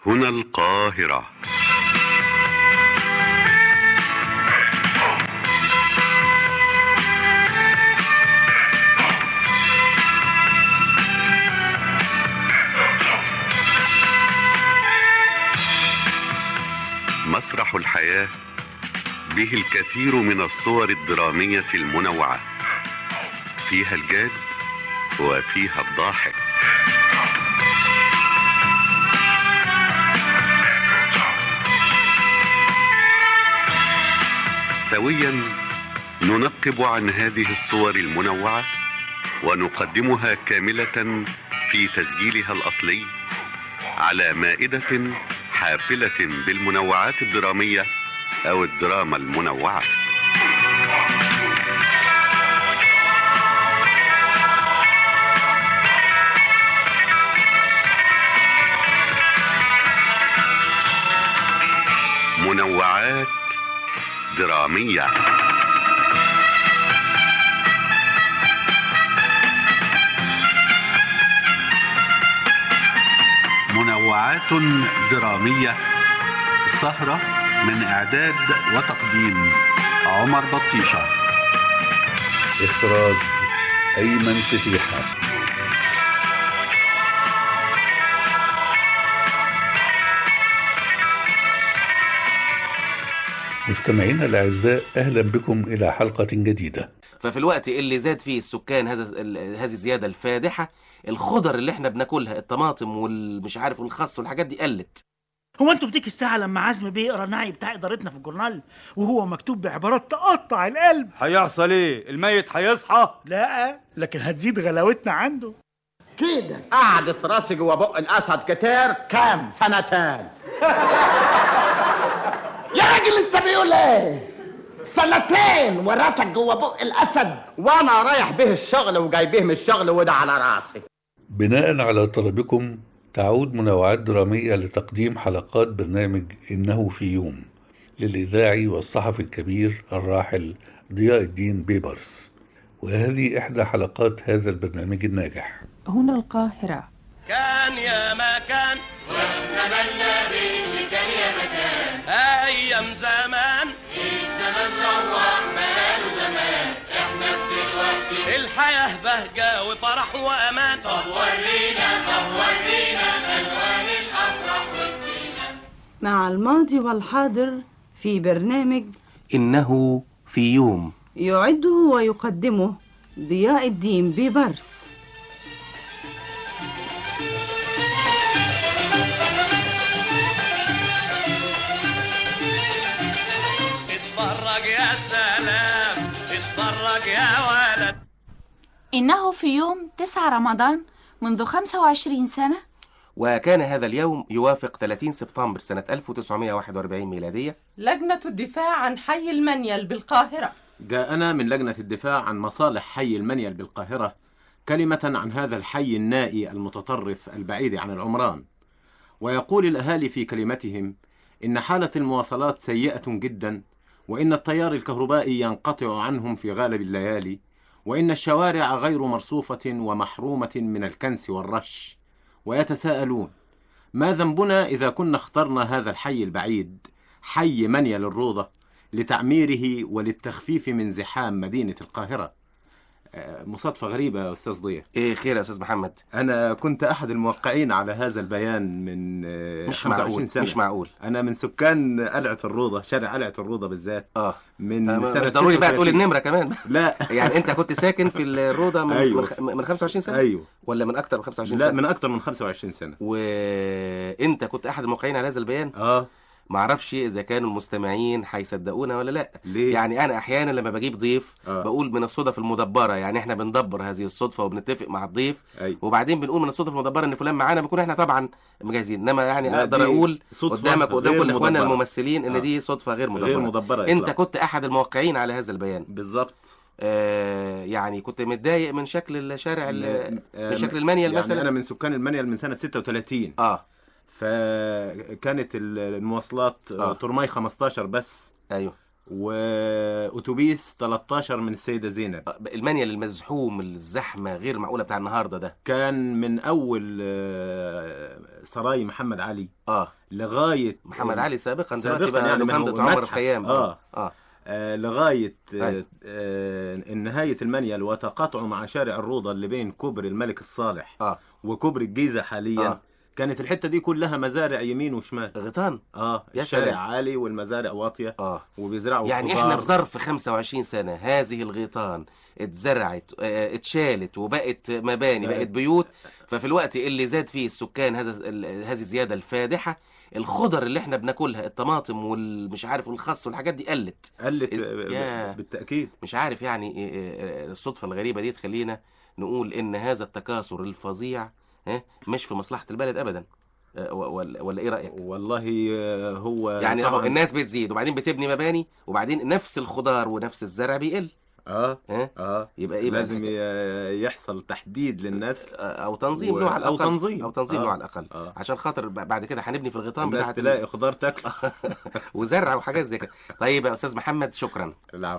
هنا القاهرة مسرح الحياة به الكثير من الصور الدرامية المنوعة فيها الجاد وفيها الضاحك سويا ننقب عن هذه الصور المنوعة ونقدمها كاملة في تسجيلها الأصلي على مائدة حافلة بالمنوعات الدرامية أو الدراما المنوعة منوعات درامية منوعات درامية سهرة من إعداد وتقديم عمر بطيشة إخراج أيمن فتيحة مستمعينا الأعزاء أهلا بكم إلى حلقة جديدة ففي الوقت اللي زاد فيه السكان هذا ال- هذه الزياده الفادحه الخضر اللي احنا بناكلها الطماطم والمش عارف والخس والحاجات دي قلت هو انتوا في ديك الساعة لما عزمي بيقرا النعي بتاع إدارتنا في الجورنال وهو مكتوب بعبارات تقطع القلب هيحصل ايه الميت هيصحى لا لكن هتزيد غلاوتنا عنده كده قعدت راسي جوا بق الاسد كتير كام سنتين يا راجل انت بيقول ايه سنتين وراسك جوا بق الاسد وانا رايح به الشغل وجاي به من الشغل وده على راسي بناء على طلبكم تعود منوعات درامية لتقديم حلقات برنامج إنه في يوم للإذاعي والصحفي الكبير الراحل ضياء الدين بيبرس وهذه إحدى حلقات هذا البرنامج الناجح هنا القاهرة كان يا مكان ونتمنى باللي كان يا مكان ايام زمان الزمان روح ماله زمان احنا دلوقتي الحياه بهجه وفرح وامان طب ورينا طب ورينا الوان الافراح والزينه مع الماضي والحاضر في برنامج انه في يوم يعده ويقدمه ضياء الدين ببرس اتفرج يا سلام اتفرج يا ولد إنه في يوم 9 رمضان منذ 25 سنة وكان هذا اليوم يوافق 30 سبتمبر سنه 1941 ميلاديه لجنة الدفاع عن حي المنيل بالقاهرة جاءنا من لجنة الدفاع عن مصالح حي المنيل بالقاهرة كلمة عن هذا الحي النائي المتطرف البعيد عن العمران ويقول الأهالي في كلمتهم إن حالة المواصلات سيئة جدا وإن التيار الكهربائي ينقطع عنهم في غالب الليالي وإن الشوارع غير مرصوفة ومحرومة من الكنس والرش ويتساءلون ما ذنبنا إذا كنا اخترنا هذا الحي البعيد حي منيل الروضة لتعميره وللتخفيف من زحام مدينة القاهرة آه، مصادفة غريبة يا أستاذ ضياء ايه خير يا استاذ محمد أنا كنت أحد الموقعين على هذا البيان من آه، مش 25 معقول سنة مش معقول أنا من سكان قلعة الروضة شارع قلعة الروضة بالذات اه من آه، سنة مش ضروري بقى تقول 36. النمره كمان لا يعني انت كنت ساكن في الروضه من أيوة. من خ- من 25 سنه أيوه ولا من اكتر من 25 لا سنه من أكتر من 25 سنة وانت كنت احد الموقعين على هذا البيان آه معرفش اذا كانوا المستمعين هيصدقونا ولا لا ليه؟ يعني انا احيانا لما بجيب ضيف آه. بقول من الصدف المدبره يعني احنا بندبر هذه الصدفه وبنتفق مع الضيف أيوه وبعدين بنقول من الصدف المدبره ان فلان معانا بنكون احنا طبعا مجهزين انما يعني لا، اقدر دي اقول صدفة قدامك وقدام غير كل اخواننا مدبرة. الممثلين ان آه. دي صدفه غير مدبره غير مدبرة انت إطلاقاً. كنت احد الموقعين على هذا البيان بالظبط آه يعني كنت متضايق من شكل الشارع ال- آه، من شكل المنيل يعني مثلا أنا من سكان المنيل من سنة 36 اه فكانت ال- المواصلات آه. آه. ترماي 15 بس ايوه واتوبيس 13 من السيده زينب المانيال المزحوم الزحمه غير معقوله بتاع النهارده ده كان من اول آه، سراي محمد علي اه لغايه محمد علي سابقا دلوقتي سابقاً بقى يعني من لوكندة هو عمر متحف. الخيام اه اه آه، لغايه آه، أيوة. آه، نهايه المنيل وتقاطعه مع شارع الروضه اللي بين كوبري الملك الصالح اه وكوبري الجيزه حاليا آه. كانت الحته دي كلها مزارع يمين وشمال غيطان اه يا الشارع سلام. عالي والمزارع واطيه اه وبيزرعوا يعني خضار. احنا في ظرف 25 سنه هذه الغيطان اتزرعت آه، اتشالت وبقت مباني أيوة. بقت بيوت ففي الوقت اللي زاد فيه السكان هذا ال- هذه الزياده الفادحه الخضر اللي احنا بناكلها الطماطم والمش عارف والخس والحاجات دي قلت قلت ال- يا. بالتاكيد مش عارف يعني إيه- إيه- الصدفه الغريبه دي تخلينا نقول ان هذا التكاثر الفظيع ها، مش في مصلحه البلد ابدا آه، و- ولا ولا ايه رايك والله آه، هو يعني أهو طبعاً الناس بتزيد وبعدين بتبني مباني وبعدين نفس الخضار ونفس الزرع بيقل اه ها اه يبقى ايه بقى لازم ي- يحصل تحديد للنسل او تنظيم و- له على أو الاقل تنظيم. او تنظيم آه. له على الاقل آه. عشان خاطر ب- بعد كده هنبني في الغيطان الناس بتاعت تلاقي خضار تاكل وزرع وحاجات زي كده طيب يا استاذ محمد شكرا العفو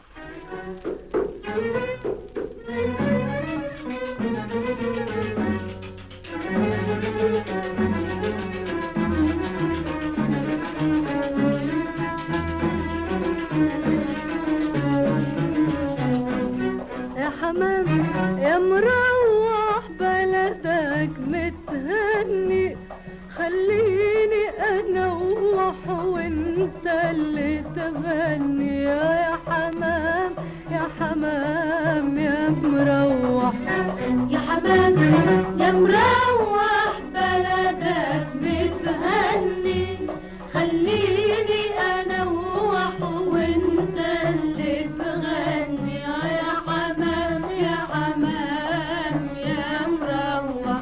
يا حمام يا مروح بلدك متهني خليني انوح وانت اللي تغني يا حمام يا حمام يا مروح يا حمام يا مروح بلدك متهني خليني انوح وانت اللي تغني يا حمام يا حمام يا مروح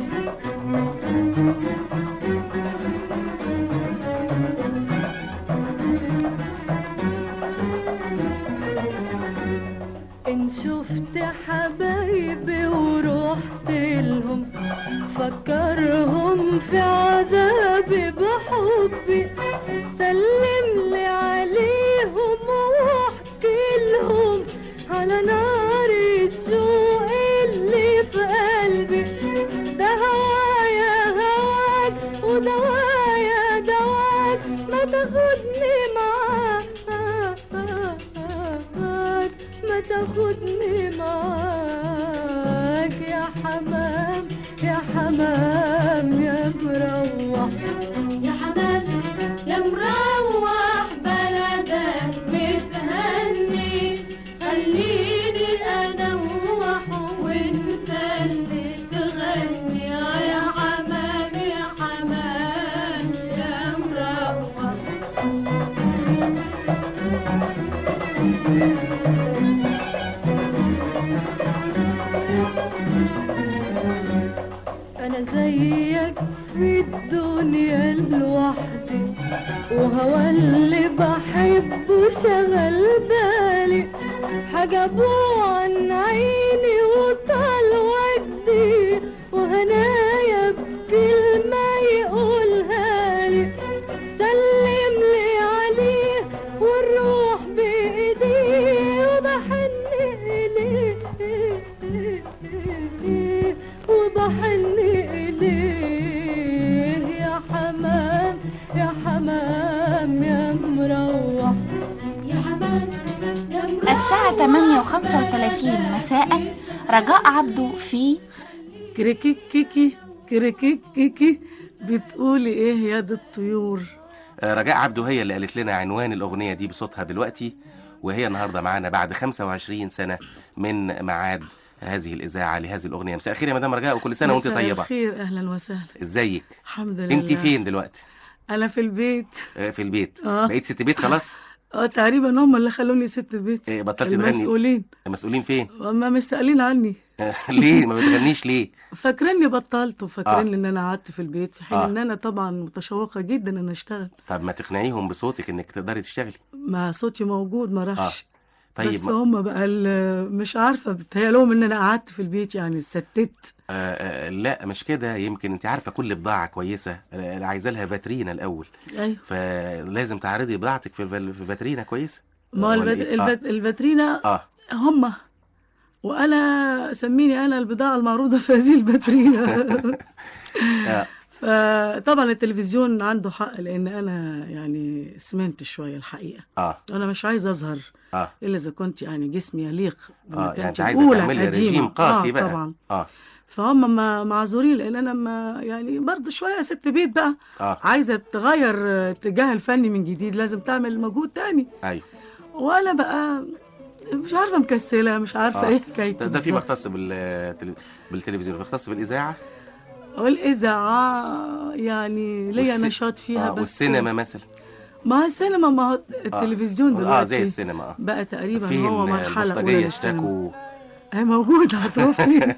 إن شفت حبايبي ورحت لهم فكرهم في عذابي بحبي سلم لي عليهم واحكي لهم على نار الشوق اللي في قلبي ده هوايا هواك ودوايا دواك ما تاخدني معاك ما تاخدني معاك يا حمام يا حمام يا مروح يا حمام يا مروح بلدك متهني خليني انوح وانت اللي تغني يا حمام يا حمام يا مروح أنا زيك في الدنيا لوحدي وهوى اللي بحبه شغل بالي حجبوه عن عيني وطال وجدي وهنايا بكلمة يقولها لي سلم لي عليه والروح بإيديه وبحن إليه وبحن إليه يا حمام يا حمام يا مروح يا حمام يا مروح الساعة 8 و35 مساء رجاء عبده في كريكيك كيكي كريكيك كيكي بتقولي ايه يا دي الطيور آه، رجاء عبده هي اللي قالت لنا عنوان الأغنية دي بصوتها دلوقتي وهي النهاردة معانا بعد 25 سنة من ميعاد هذه الإذاعة لهذه الأغنية مساء الخير يا مدام رجاء وكل سنة وأنت مساء طيبة الخير اهلا وسهلا إزيك الحمد لله أنت فين دلوقتي انا في البيت آه، في البيت آه. بقيت ست بيت خلاص اه تقريبا هم اللي خلوني ست بيت إيه، بطلتي تغني المسؤولين المسؤولين فين هم مسألين عني آه، ليه ما بتغنيش ليه فاكريني بطلت وفاكرين آه. ان انا قعدت في البيت في حين آه. ان انا طبعا متشوقه جدا ان اشتغل طب ما تقنعيهم بصوتك انك تقدري تشتغلي ما صوتي موجود ما راحش طيب بس ما- هم بقى ال- مش عارفه بتهيألهم ان انا قعدت في البيت يعني ستت آه آه لا مش كده يمكن انت عارفه كل بضاعه كويسه آه، عايزه لها فاترينا الاول ايوه فلازم تعرضي بضاعتك في الفل- في فاترينا كويسه ما ولا البت... إيه؟ البت... الفاترينا اه هم وانا سميني انا البضاعه المعروضه في هذه الفاترينا آه. فطبعا التلفزيون عنده حق لان انا يعني سمنت شويه الحقيقه اه انا مش عايزه اظهر اه الا اذا كنت يعني جسمي يليق اه يعني بمكانتي انت عايزه الأولى تعملي قديمة. رجيم قاسي آه بقى طبعا اه فهم ما- معذورين لان انا ما يعني برضه شويه ست بيت بقى اه عايزه تغير آه، اتجاه الفني من جديد لازم تعمل مجهود تاني ايوه وانا بقى مش عارفه مكسله مش عارفه آه. ايه حكايتي ده, ده فيما بالظبط. يختص بالتل... بالتلفزيون بيختص بالاذاعه والاذاعه يعني ليا والس- نشاط فيها آه بس والسينما مثلا ما هو السينما ما هو التلفزيون اه دلوقتي زي السينما اه بقى تقريبا فين هو مرحله اولى البوسطجيه للسينما. اشتكوا هي موجوده هتروحي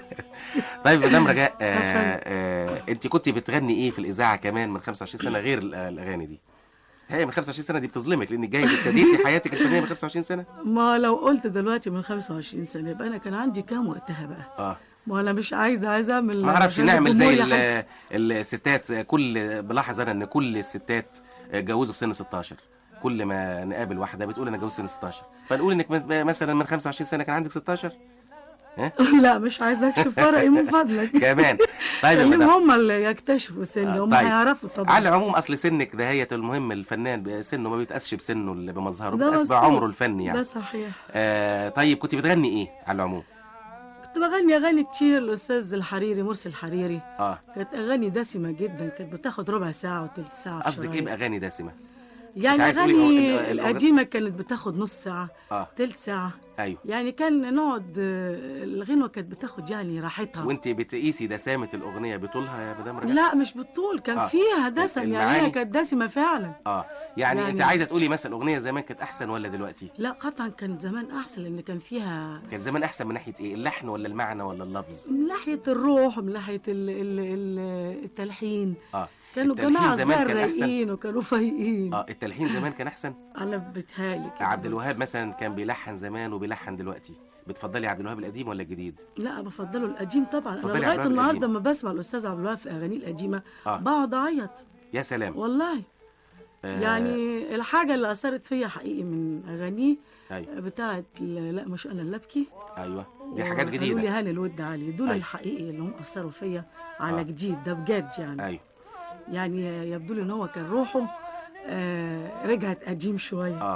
طيب مدام رجاء آه آه انت كنت بتغني ايه في الاذاعه كمان من 25 سنه غير ال- الاغاني دي هي من 25 سنه دي بتظلمك لانك جاي ابتديتي حياتك الفنيه من 25 سنه ما لو قلت دلوقتي من 25 سنه يبقى انا كان عندي كام وقتها بقى اه ما انا مش عايزه عايزه اعمل ما اعرفش عشان نعمل زي الجمهور ال- يحس. الستات كل بلاحظ انا ان كل الستات اتجوزوا في سن 16 كل ما نقابل واحده بتقول انا اتجوزت سن 16 فنقول انك م- مثلا من 25 سنه كان عندك 16 ها لا مش عايزه اكشف فرقي من فضلك كمان طيب يا خليهم مدام هم اللي يكتشفوا سني هم طيب. هيعرفوا طبعا على العموم اصل سنك دهية المهم الفنان سنه ما بيتقاسش بسنه اللي بمظهره ده بيتقاس مظبوط. بعمره الفني يعني ده صحيح آه طيب كنت بتغني ايه على العموم كنت بغني اغاني كتير الاستاذ الحريري مرسي الحريري اه كانت اغاني دسمه جدا كانت بتاخد ربع ساعه وثلث ساعه في قصدك ايه الشرايط. باغاني دسمه يعني عايز تقولي اغاني هو ال- ال- القديمه كانت بتاخد نص ساعه اه ثلث ساعه ايوه يعني كان نقعد آه، الغنوه كانت بتاخد يعني راحتها وانت بتقيسي دسامه الاغنيه بطولها يا مدام رجاء لا مش بالطول كان آه. فيها دسم يعني المعاني؟ هي كانت دسمه فعلا اه يعني, يعني- انت عايزه تقولي مثلا الاغنيه زمان كانت احسن ولا دلوقتي لا قطعا كانت زمان احسن لان كان فيها كان زمان احسن من ناحيه ايه اللحن ولا المعنى ولا اللفظ من ناحيه الروح ومن ناحيه ال ال ال التلحين اه كانوا التلحين جماعه زمان زي كان أحسن؟ رايقين وكانوا فايقين اه التلحين زمان كان احسن انا بتهالي كده عبد الوهاب مثلا كان بيلحن زمان وبيلحن دلوقتي بتفضلي عبد الوهاب القديم ولا الجديد لا بفضله القديم طبعا انا بتفضلي عبد لغايه الوهاب النهارده القديم. لما بسمع الاستاذ عبد الوهاب في اغانيه القديمه آه. بقعد اعيط يا سلام والله آه، يعني الحاجه اللي اثرت فيا حقيقي من اغانيه ايوه بتاعت ال- لا مش انا اللي ابكي ايوه دي حاجات قالوا لي جديده هاني الود علي دول أيوة. الحقيقي اللي هم اثروا فيا على آه. جديد ده بجد يعني ايوه يعني يبدو لي ان هو كان روحه آه رجعت قديم شويه اه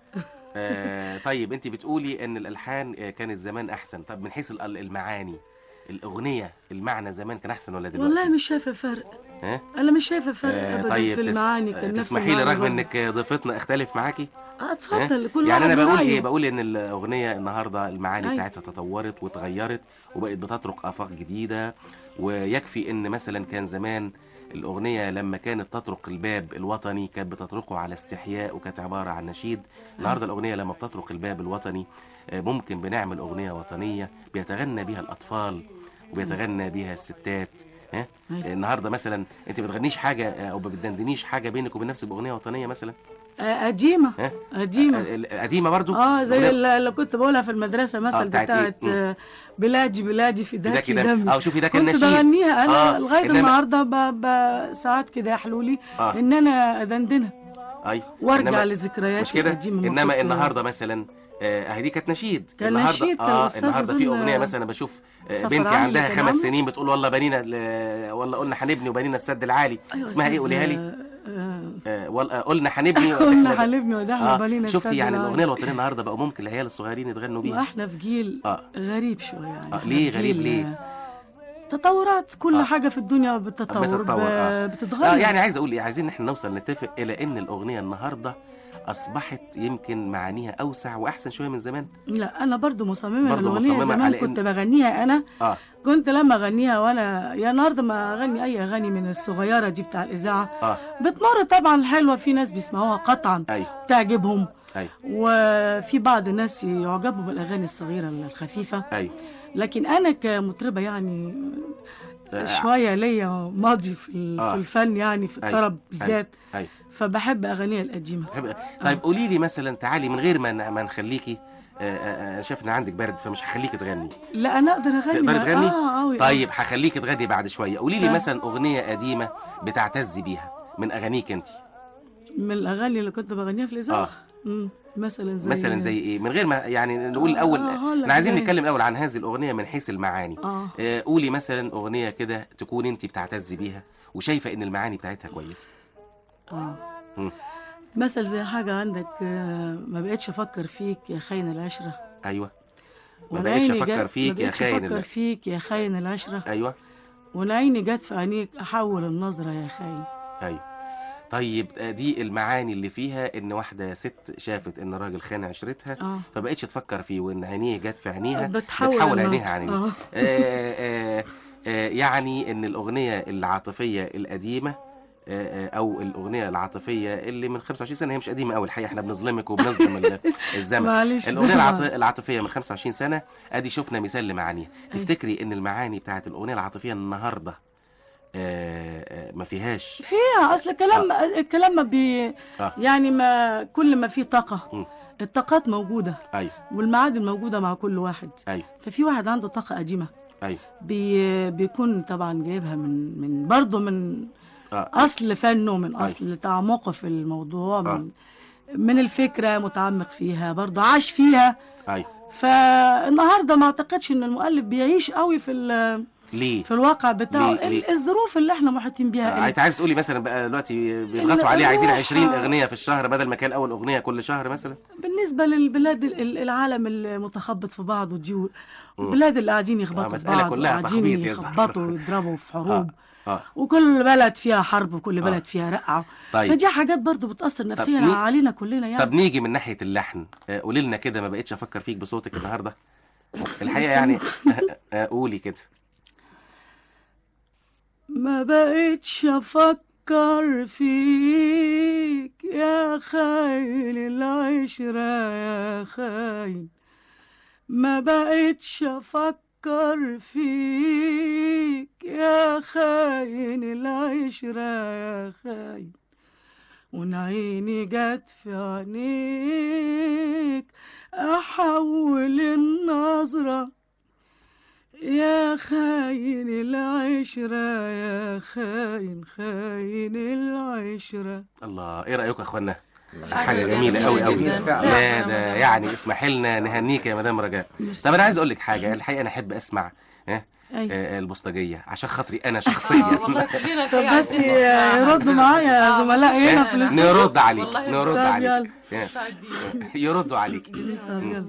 آه، طيب انت بتقولي ان الالحان آه، كانت زمان احسن طب من حيث ال- المعاني الاغنيه المعنى زمان كان احسن ولا دلوقتي والله مش شايفه فرق ها انا مش شايفه فرق آه، ابدا طيب في تس- المعاني آه، كان نفس تسمحي لي المعاني رغم برضه. انك آه، ضيفتنا اختلف معاكي اه ها؟ اتفضل كل يعني واحد انا بقول برأيه. ايه بقول ان الاغنيه النهارده المعاني أيوة. بتاعتها تطورت واتغيرت وبقت بتطرق افاق جديده ويكفي ان مثلا كان زمان الاغنيه لما كانت تطرق الباب الوطني كانت بتطرقه على استحياء وكانت عباره عن نشيد النهارده الاغنيه لما بتطرق الباب الوطني آه، ممكن بنعمل اغنيه وطنيه بيتغنى بيها الاطفال وبيتغنى بيها الستات ها أيوة. النهارده مثلا انت ما بتغنيش حاجه آه، او ما بتدندنيش حاجه بينك وبين نفسك باغنيه وطنيه مثلا آه قديمه ها قديمه آه، قديمه برضو اه زي أغنية- اللي اللي كنت بقولها في المدرسه مثلا بتاعت بتاعت, إيه؟ مم. آه، بلادي بلادي في فداكي داكي دم. دمي أو شوفي ده كان كنت نشيد. بغنيها انا آه، لغايه إنما- النهارده ب... ب... ساعات كده يحلوا لي آه. ان انا ادندنها ايوه وارجع إنما- لذكرياتي مش كده القديمة ما انما كنت- النهارده مثلا آه، اهي دي كانت نشيد كان النهارده نشيد، كان اه الأستاذ النهارده في أظن اغنيه مثلا بشوف آه، سفر بنتي عامل عندها كان خمس عامله. سنين بتقول والله بنينا ل- والله قلنا هنبني وبنينا السد العالي أيوة اسمها ايه أستاذ، قوليها لي آه، آه، آه، وال- آه، قلنا هنبني قلنا وإحنا- هنبني ودحنا آه، بنينا السد شفتي يعني العالي. الاغنيه الوطنيه النهارده بقى ممكن العيال الصغيرين يتغنوا بيها واحنا في جيل اه غريب شويه يعني آه، إحنا ليه في غريب جيل، ليه؟ آه، تطورات كل آه. حاجه في الدنيا بالتطور بتتطور اه ب- بتتغير آه، يعني عايز اقول ايه عايزين ان احنا نوصل نتفق الى ان الاغنيه النهارده اصبحت يمكن معانيها اوسع واحسن شويه من زمان لا انا برضو مصممه برضو الاغنيه مصممة زمان على إن- كنت بغنيها انا اه كنت لما اغنيها وانا يا النهارده ما اغني اي اغاني من الصغيره دي بتاع الاذاعه اه بتمر طبعا حلوه في ناس بيسمعوها قطعا ايوه تعجبهم ايوه وفي بعض الناس يعجبوا بالاغاني الصغيره الخفيفه ايوه لكن انا كمطربه يعني آه، شويه ليا ماضي في ال- آه. في الفن يعني في أيوة. الطرب بالذات ايوه فبحب اغانيها القديمه بحب- طيب قولي لي مثلا تعالي من غير ما ن- ما نخليكي آه، آه، انا شايف ان عندك برد فمش هخليكي تغني لا انا اقدر اغني تقدري بقى. تغني اه أوي طيب هخليكي تغني بعد شويه قولي لي آه. مثلا اغنيه قديمه بتعتزي بيها من اغانيك انت من الاغاني اللي كنت بغنيها في الاذاعه اه مم. مثلا زي مثلا زي ايه من غير ما يعني نقول الاول آه، هقول لك احنا عايزين زي- نتكلم الاول عن هذه الاغنيه من حيث المعاني اه آه، قولي مثلا اغنيه كده تكون انت بتعتزي بيها وشايفه ان المعاني بتاعتها كويسه اه مم. مثل زي حاجة عندك آه، ما بقتش أفكر فيك يا خاين العشرة ايوه ما وأنا بقتش عيني افكر جت- فيك ما يا بقتش خاين أفكر ال- فيك يا خاين العشرة ايوه وأنا عيني جت في عينيك أحول النظرة يا خاين ايوه طيب آه، دي المعاني اللي فيها ان واحده ست شافت ان راجل خان عشرتها اه فبقتش تفكر فيه وان عينيه جت في عينيها بتحول بتحول النظرة. عينيها عن آه. آه آه آه يعني ان الاغنيه العاطفيه القديمه آه، آه، او الاغنيه العاطفيه اللي من 25 سنه هي مش قديمه قوي الحقيقه احنا بنظلمك وبنظلم ال- الزمن معلش الاغنيه طبعاً. العاط- العاطفيه من 25 سنه ادي شفنا مثال لمعانيها أيوة. تفتكري ان المعاني بتاعت الاغنيه العاطفيه النهارده آه، آه، ما فيهاش فيها أصل الكلام الكلام ما بي اه يعني ما كل ما فيه طاقة مم. الطاقات موجودة ايوه والمعادن موجودة مع كل واحد ايوه ففي واحد عنده طاقة قديمة ايوه بي بيكون طبعا جايبها من من برضه من اه اصل فنه من أيوة. اصل تعمقه في الموضوع آه. من من الفكره متعمق فيها برضه عاش فيها ايوه فالنهارده ما اعتقدش ان المؤلف بيعيش قوي في ال- ليه في الواقع بتاعه ليه- ليه؟ ال- الظروف اللي احنا محيطين آه، بيها انت عايز تقولي مثلا بقى دلوقتي بيضغطوا ال- عليه عايزين الروح- 20 اغنيه في الشهر بدل ما كان اول اغنيه كل شهر مثلا بالنسبه للبلاد ال- ال- العالم المتخبط في بعضه دي مم. البلاد اللي قاعدين يخبطوا في مسألة بعض كلها وقاعدين تخبيط يظهر. يخبطوا ويضربوا في حروب اه وكل بلد فيها حرب وكل آه. بلد فيها رقعه طيب. فدي حاجات برضو بتاثر نفسيا مين- علينا كلنا يعني طب نيجي من ناحيه اللحن آه، قولي لنا كده ما بقتش افكر فيك بصوتك النهارده الحقيقه يعني آه، قولي كده ما بقتش افكر فيك يا خاين العشرة يا خاين ما بقتش افكر فيك يا خاين العشرة يا خاين ونعيني جت في عينيك احول النظره يا خاين العشرة يا خاين خاين العشرة الله ايه رايكم يا اخوانا حاجة حاجه جميله جميلة قوي قوي جداً. لا فعلاً. ده يعني اسمح لنا نهنيك يا مدام رجاء طب انا عايز اقول لك حاجه الحقيقه انا احب اسمع ها أيوة. آه، البوسطجيه عشان خاطري انا شخصيا طب بس يردوا معايا زملائي هنا في الاستوديو نرد عليك والله نرد طب عليك يلا. يردوا عليك طب يلا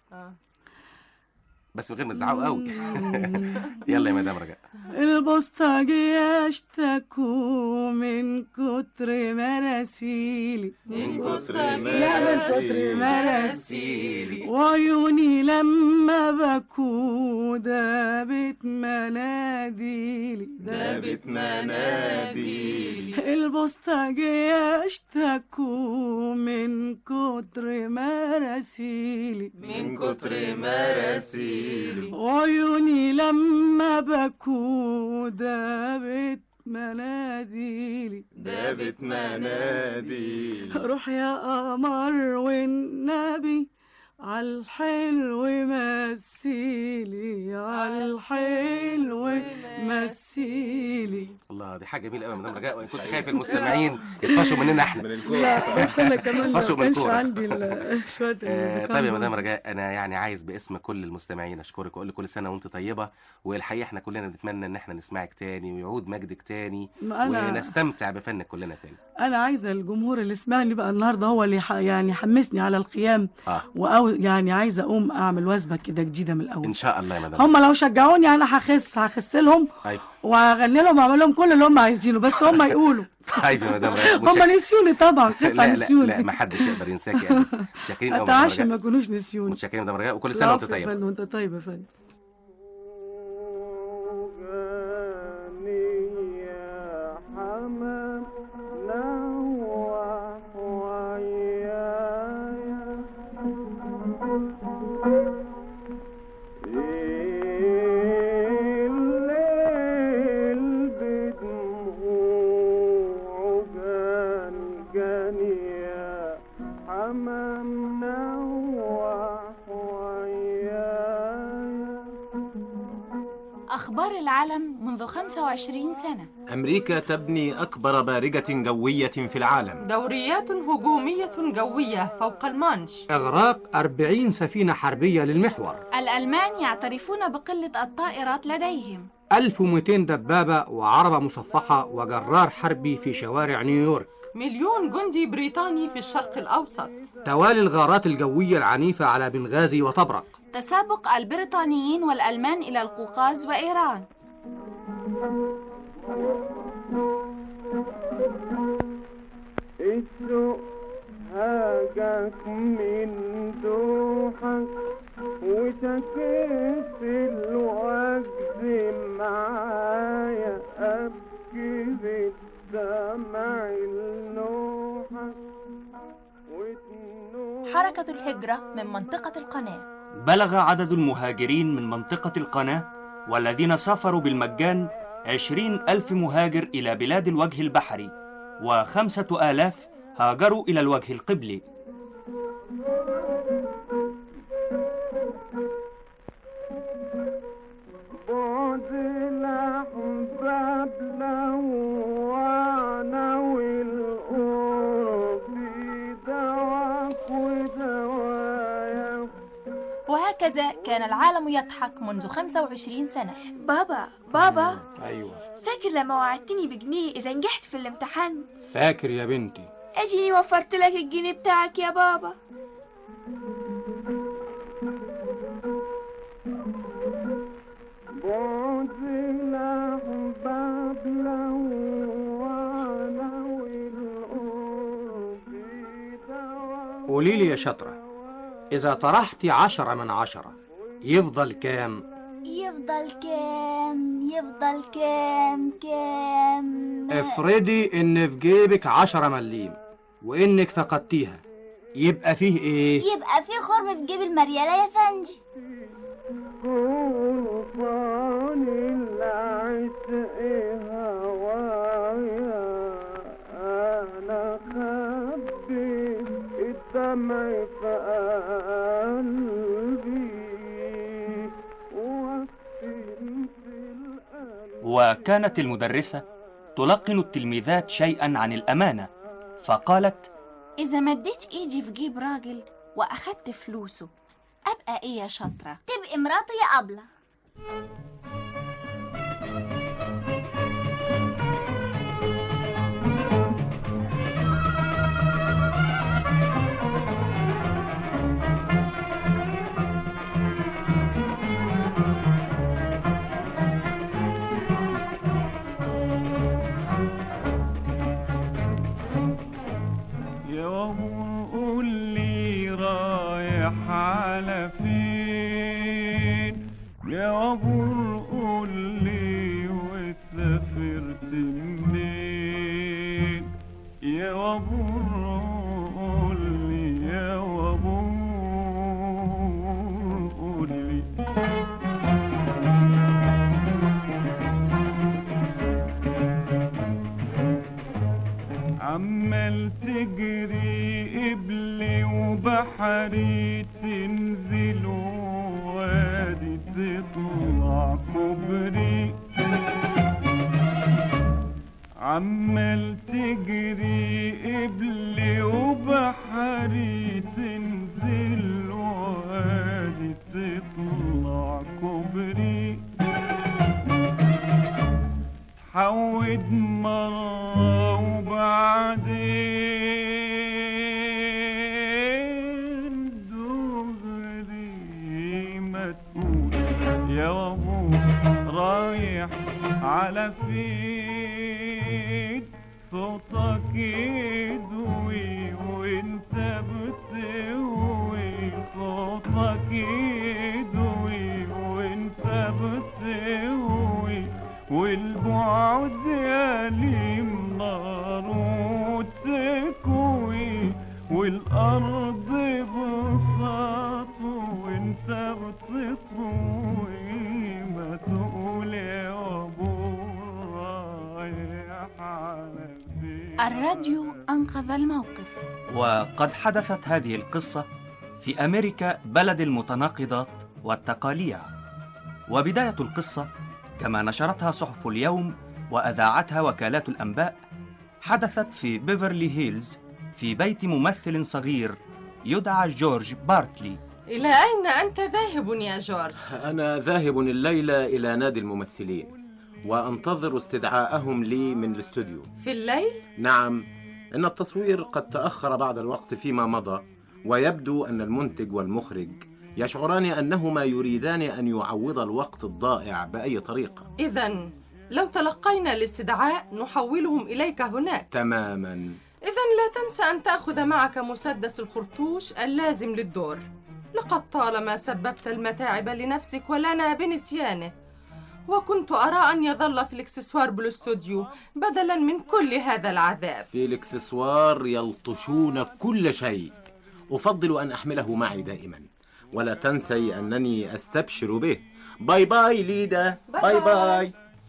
بس من غير ما تزعقوا قوي يلا يا مدام رجاء البوسطجية اشتكوا من كتر مراسيلي من كتر لا من كتر مراسيلي. مراسيلي وعيوني لما بكوا دابت مناديلي دابت مناديلي البوسطجية اشتكوا من كتر مراسيلي من كتر مراسيلي وعيوني لما بكوا دابت مناديلي دابت مناديلي روح يا قمر والنبي عالحلو مثيلي عالحلو مثيلي الله دي حاجه جميله قوي يا مدام رجاء وان كنت خايف المستمعين يطفشوا مننا احنا لا بس انا كمان ما يطفشوا من كانش الكورس. عندي ال- شويه آه، الموسيقى طيب يا دول. مدام رجاء انا يعني عايز باسم كل المستمعين اشكرك واقول لك كل سنه وانت طيبه والحقيقه احنا كلنا بنتمنى ان احنا نسمعك تاني ويعود مجدك تاني ما أنا- ونستمتع بفنك كلنا تاني انا عايزه الجمهور اللي سمعني بقى النهارده هو اللي ح- يعني حمسني على القيام اه وأو يعني عايزه اقوم اعمل وثبه كده جديده من الاول ان شاء الله يا مدام هم لو شجعوني انا هخس هخس لهم طيب وهغني لهم واعمل لهم كل اللي هم عايزينه بس هم يقولوا طيب يا مدام رجاء هم متشك- نسيوني طبعا قطع لا لا نسيوني لا ما حدش يقدر ينساكي ابدا متشكرين قوي يا مدام اتعشى رجاء ما يكونوش نسيوني متشكرين يا مدام رجاء وكل سنه وانت العفو يا طيبه فندم وانت طيب يا فندم أخبار العالم منذ 25 سنة أمريكا تبني أكبر بارجة جوية في العالم دوريات هجومية جوية فوق المانش إغراق 40 سفينة حربية للمحور الألمان يعترفون بقلة الطائرات لديهم 1200 دبابة وعربة مصفحة وجرار حربي في شوارع نيويورك مليون جندي بريطاني في الشرق الأوسط توالي الغارات الجوية العنيفة على بنغازي وطبرق تسابق البريطانيين والألمان إلى القوقاز وإيران السوق هاجك من دوحك وتكيت الوجد معايا أبكي بالدمع النوحك حركة الهجرة من منطقة القناة بلغ عدد المهاجرين من منطقة القناة والذين سافروا بالمجان عشرين ألف مهاجر إلى بلاد الوجه البحري وخمسة آلاف هاجروا إلى الوجه القبلي بعد الأحباب لوانا والقرب دواك ودوايا وهكذا كان العالم يضحك منذ 25 سنة بابا بابا أيوة فاكر لما وعدتني بجنيه إذا نجحت في الامتحان فاكر يا بنتي أجيني وفرت لك الجنيه بتاعك يا بابا بعد الأحباب لوانا والقرب دواك قولي لي يا شطرة إذا طرحتي عشرة من عشرة يفضل كام؟ يفضل كام يفضل كام كام افرضي إن في جيبك عشرة مليم وإنك فقدتيها يبقى فيه إيه؟ يبقى في خرم في جيب المريالة يا فندي طوفان العشق هوايا أنا خبي الدمع في قلبي وقفت وكانت المدرسة تلقن التلميذات شيئا عن الأمانة فقالت إذا مديت إيدي في جيب راجل وأخدت فلوسه أبقى إيه يا شاطرة؟ تبقي مراته يا أبلة يا وابو قول لي رايح على فين يا وابو قول لي وسافرت منين يا وابو قول لي يا وابو قول لي عمال تجري قبلي وبحري تنزل وادي تطلع كوبري عمال تجري قبلي وبحري تنزل وادي تطلع كوبري حود مرة وبعدين دغري ما تقول يا وابو رايح على فين صوتك يدوي وانت بتهوي صوتك يدوي وانت بتهوي والبعد يليم نار وتكوي والأرض بساط وانت بتطوي ما تقول يا أبو رايح على فين الراديو أنقذ الموقف وقد حدثت هذه القصة في أمريكا بلد المتناقضات والتقاليع وبداية القصة كما نشرتها صحف اليوم وأذاعتها وكالات الأنباء حدثت في بيفرلي هيلز في بيت ممثل صغير يدعى جورج بارتلي إلى أين أنت ذاهب يا جورج؟ أنا ذاهب الليلة إلى نادي الممثلين وأنتظر استدعاءهم لي من الاستوديو في الليل؟ نعم إن التصوير قد تأخر بعض الوقت فيما مضى ويبدو أن المنتج والمخرج يشعران أنهما يريدان أن يعوض الوقت الضائع بأي طريقة إذا لو تلقينا الاستدعاء نحولهم إليك هناك تماما إذا لا تنسى أن تأخذ معك مسدس الخرطوش اللازم للدور لقد طالما سببت المتاعب لنفسك ولنا بنسيانه وكنت أرى أن يظل في الإكسسوار بالاستوديو بدلا من كل هذا العذاب في الإكسسوار يلطشون كل شيء أفضل أن أحمله معي دائما ولا تنسي أنني أستبشر به باي باي ليدا باي باي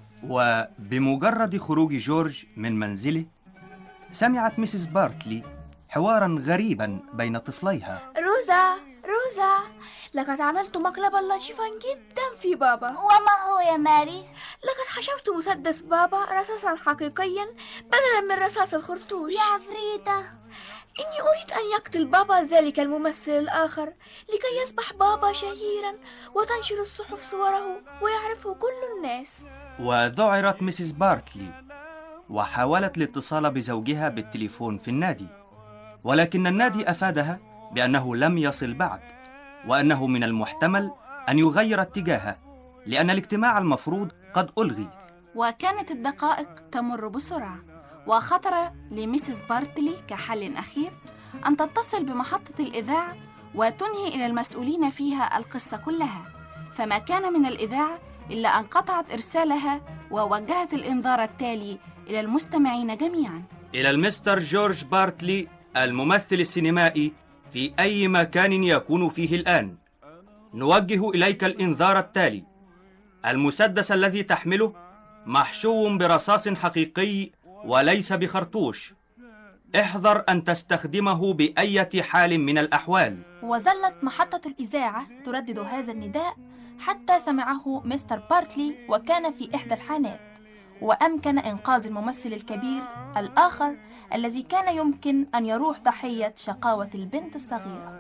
وبمجرد خروج جورج من منزله سمعت مسز بارتلي حوارا غريبا بين طفليها روزا روزا لقد عملت مقلبا لطيفا جدا في بابا وما هو يا ماري؟ لقد حشوت مسدس بابا رصاصا حقيقيا بدلا من رصاص الخرطوش يا عفريتة إني أريد أن يقتل بابا ذلك الممثل الآخر لكي يصبح بابا شهيرا وتنشر الصحف صوره ويعرفه كل الناس وذعرت مسز بارتلي وحاولت الاتصال بزوجها بالتليفون في النادي ولكن النادي افادها بانه لم يصل بعد وانه من المحتمل ان يغير اتجاهه لان الاجتماع المفروض قد الغي وكانت الدقائق تمر بسرعة وخطر لميسيس بارتلي كحل أخير أن تتصل بمحطة الإذاعة وتنهي إلى المسؤولين فيها القصة كلها فما كان من الإذاعة إلا أن قطعت إرسالها ووجهت الإنذار التالي إلى المستمعين جميعا الى المستر جورج بارتلي الممثل السينمائي في اي مكان يكون فيه الان نوجه اليك الانذار التالي المسدس الذي تحمله محشو برصاص حقيقي وليس بخرطوش احذر ان تستخدمه باية حال من الاحوال وظلت محطة الإذاعة تردد هذا النداء حتى سمعه مستر بارتلي وكان في إحدى الحانات وأمكن إنقاذ الممثل الكبير الآخر الذي كان يمكن أن يروح ضحية شقاوة البنت الصغيرة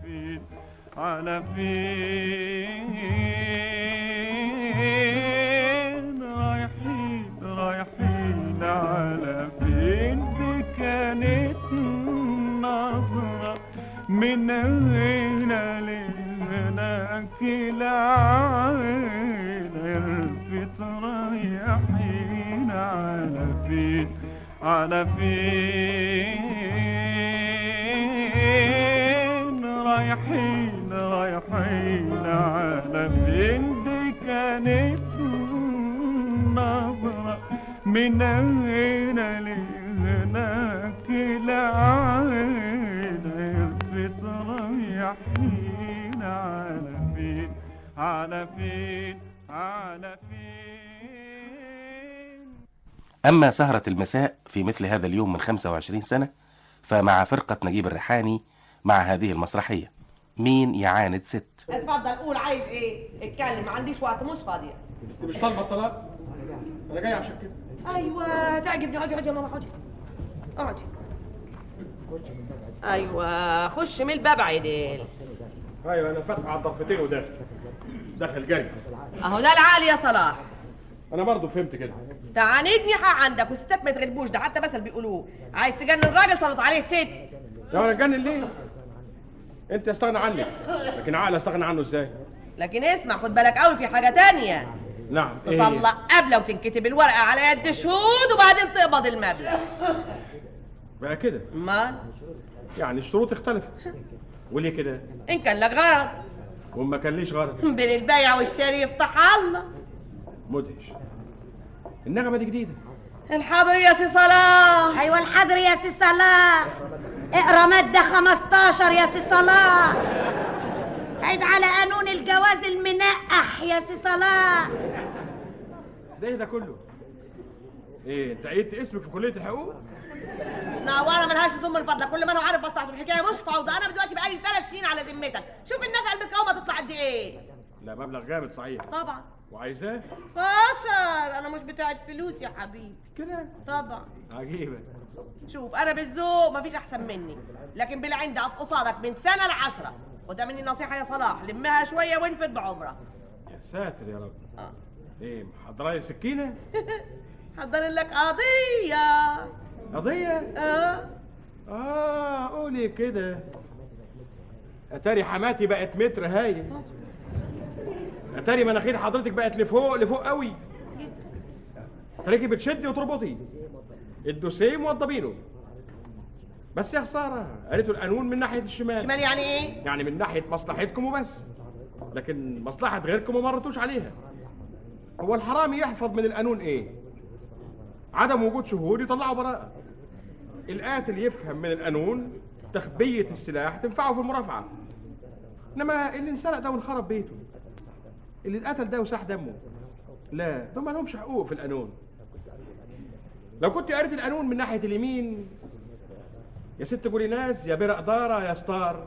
على فين رايحين رايحين على فين دي كانت نظرة من هنا لهناك العين الفت رايحين على فين على فين رايحين رايحين على فين دي كانت نظرة من هنا لهناك العين الفت رايحين على فين على فين على فين أما سهرة المساء في مثل هذا اليوم من 25 سنة فمع فرقة نجيب الريحاني مع هذه المسرحية مين يعاند ست اتفضل قول عايز ايه اتكلم ما عنديش وقت مش فاضيه انت مش طالبه الطلاق انا جاي عشان كده ايوه تعجبني اقعدي اقعدي يا ماما اقعدي اقعدي ايوه خش من الباب عدل ايوه انا فاتح على الضفتين وداخل داخل جاي اهو ده العالي يا صلاح انا برضو فهمت كده تعاندني حق عندك والستات ما يتغلبوش ده حتى مثل بيقولوه عايز تجنن راجل سلط عليه ست يا انا اتجنن ليه انت استغنى عنك لكن عقل استغنى عنه ازاي لكن اسمع خد بالك قوي في حاجه تانية نعم ايه تطلق قبله وتنكتب الورقه على يد شهود وبعدين تقبض المبلغ بقى كده امال يعني الشروط اختلفت وليه كده ان كان لك غرض وما كان ليش غرض بين البيع والشاري يفتح الله مدهش النغمه دي جديده الحاضر يا سي صلاح ايوه الحاضر يا سي صلاح اقرا ماده 15 يا سي صلاح عيد على قانون الجواز المنقح يا سي صلاح ده ايه ده كله ايه انت عيدت اسمك في كليه الحقوق نوارة ملهاش ذم من فضلك كل ما انا عارف مصلحة الحكايه مش فوضى انا دلوقتي بقالي ثلاث سنين على ذمتك شوف النفقه المقاومه تطلع قد ايه لا مبلغ جامد صحيح طبعا وعايزاه بشر انا مش بتاعت فلوس يا حبيبي كده طبعا عجيبة شوف انا بالذوق مفيش احسن مني لكن بالعند اقف قصادك من سنه لعشرة وده مني نصيحه يا صلاح لمها شويه وانفد بعمره يا ساتر يا رب آه. ايه محضره لي سكينه حضر لك قضيه قضيه اه اه قولي كده اتاري حماتي بقت متر هايل اتاري مناخير حضرتك بقت لفوق لفوق قوي اتاريكي بتشدي وتربطي الدوسيه موضبينه بس يا خساره قالته القانون من ناحيه الشمال شمال يعني ايه يعني من ناحيه مصلحتكم وبس لكن مصلحه غيركم ما مرتوش عليها هو الحرامي يحفظ من القانون ايه عدم وجود شهود يطلعوا براءه القاتل يفهم من القانون تخبيه السلاح تنفعه في المرافعه انما اللي انسرق ده وانخرب بيته اللي اتقتل ده وساح دمه لا دول ما لهمش حقوق في القانون لو كنت قريت القانون من ناحيه اليمين يا ست جوليناز يا برق دارة يا ستار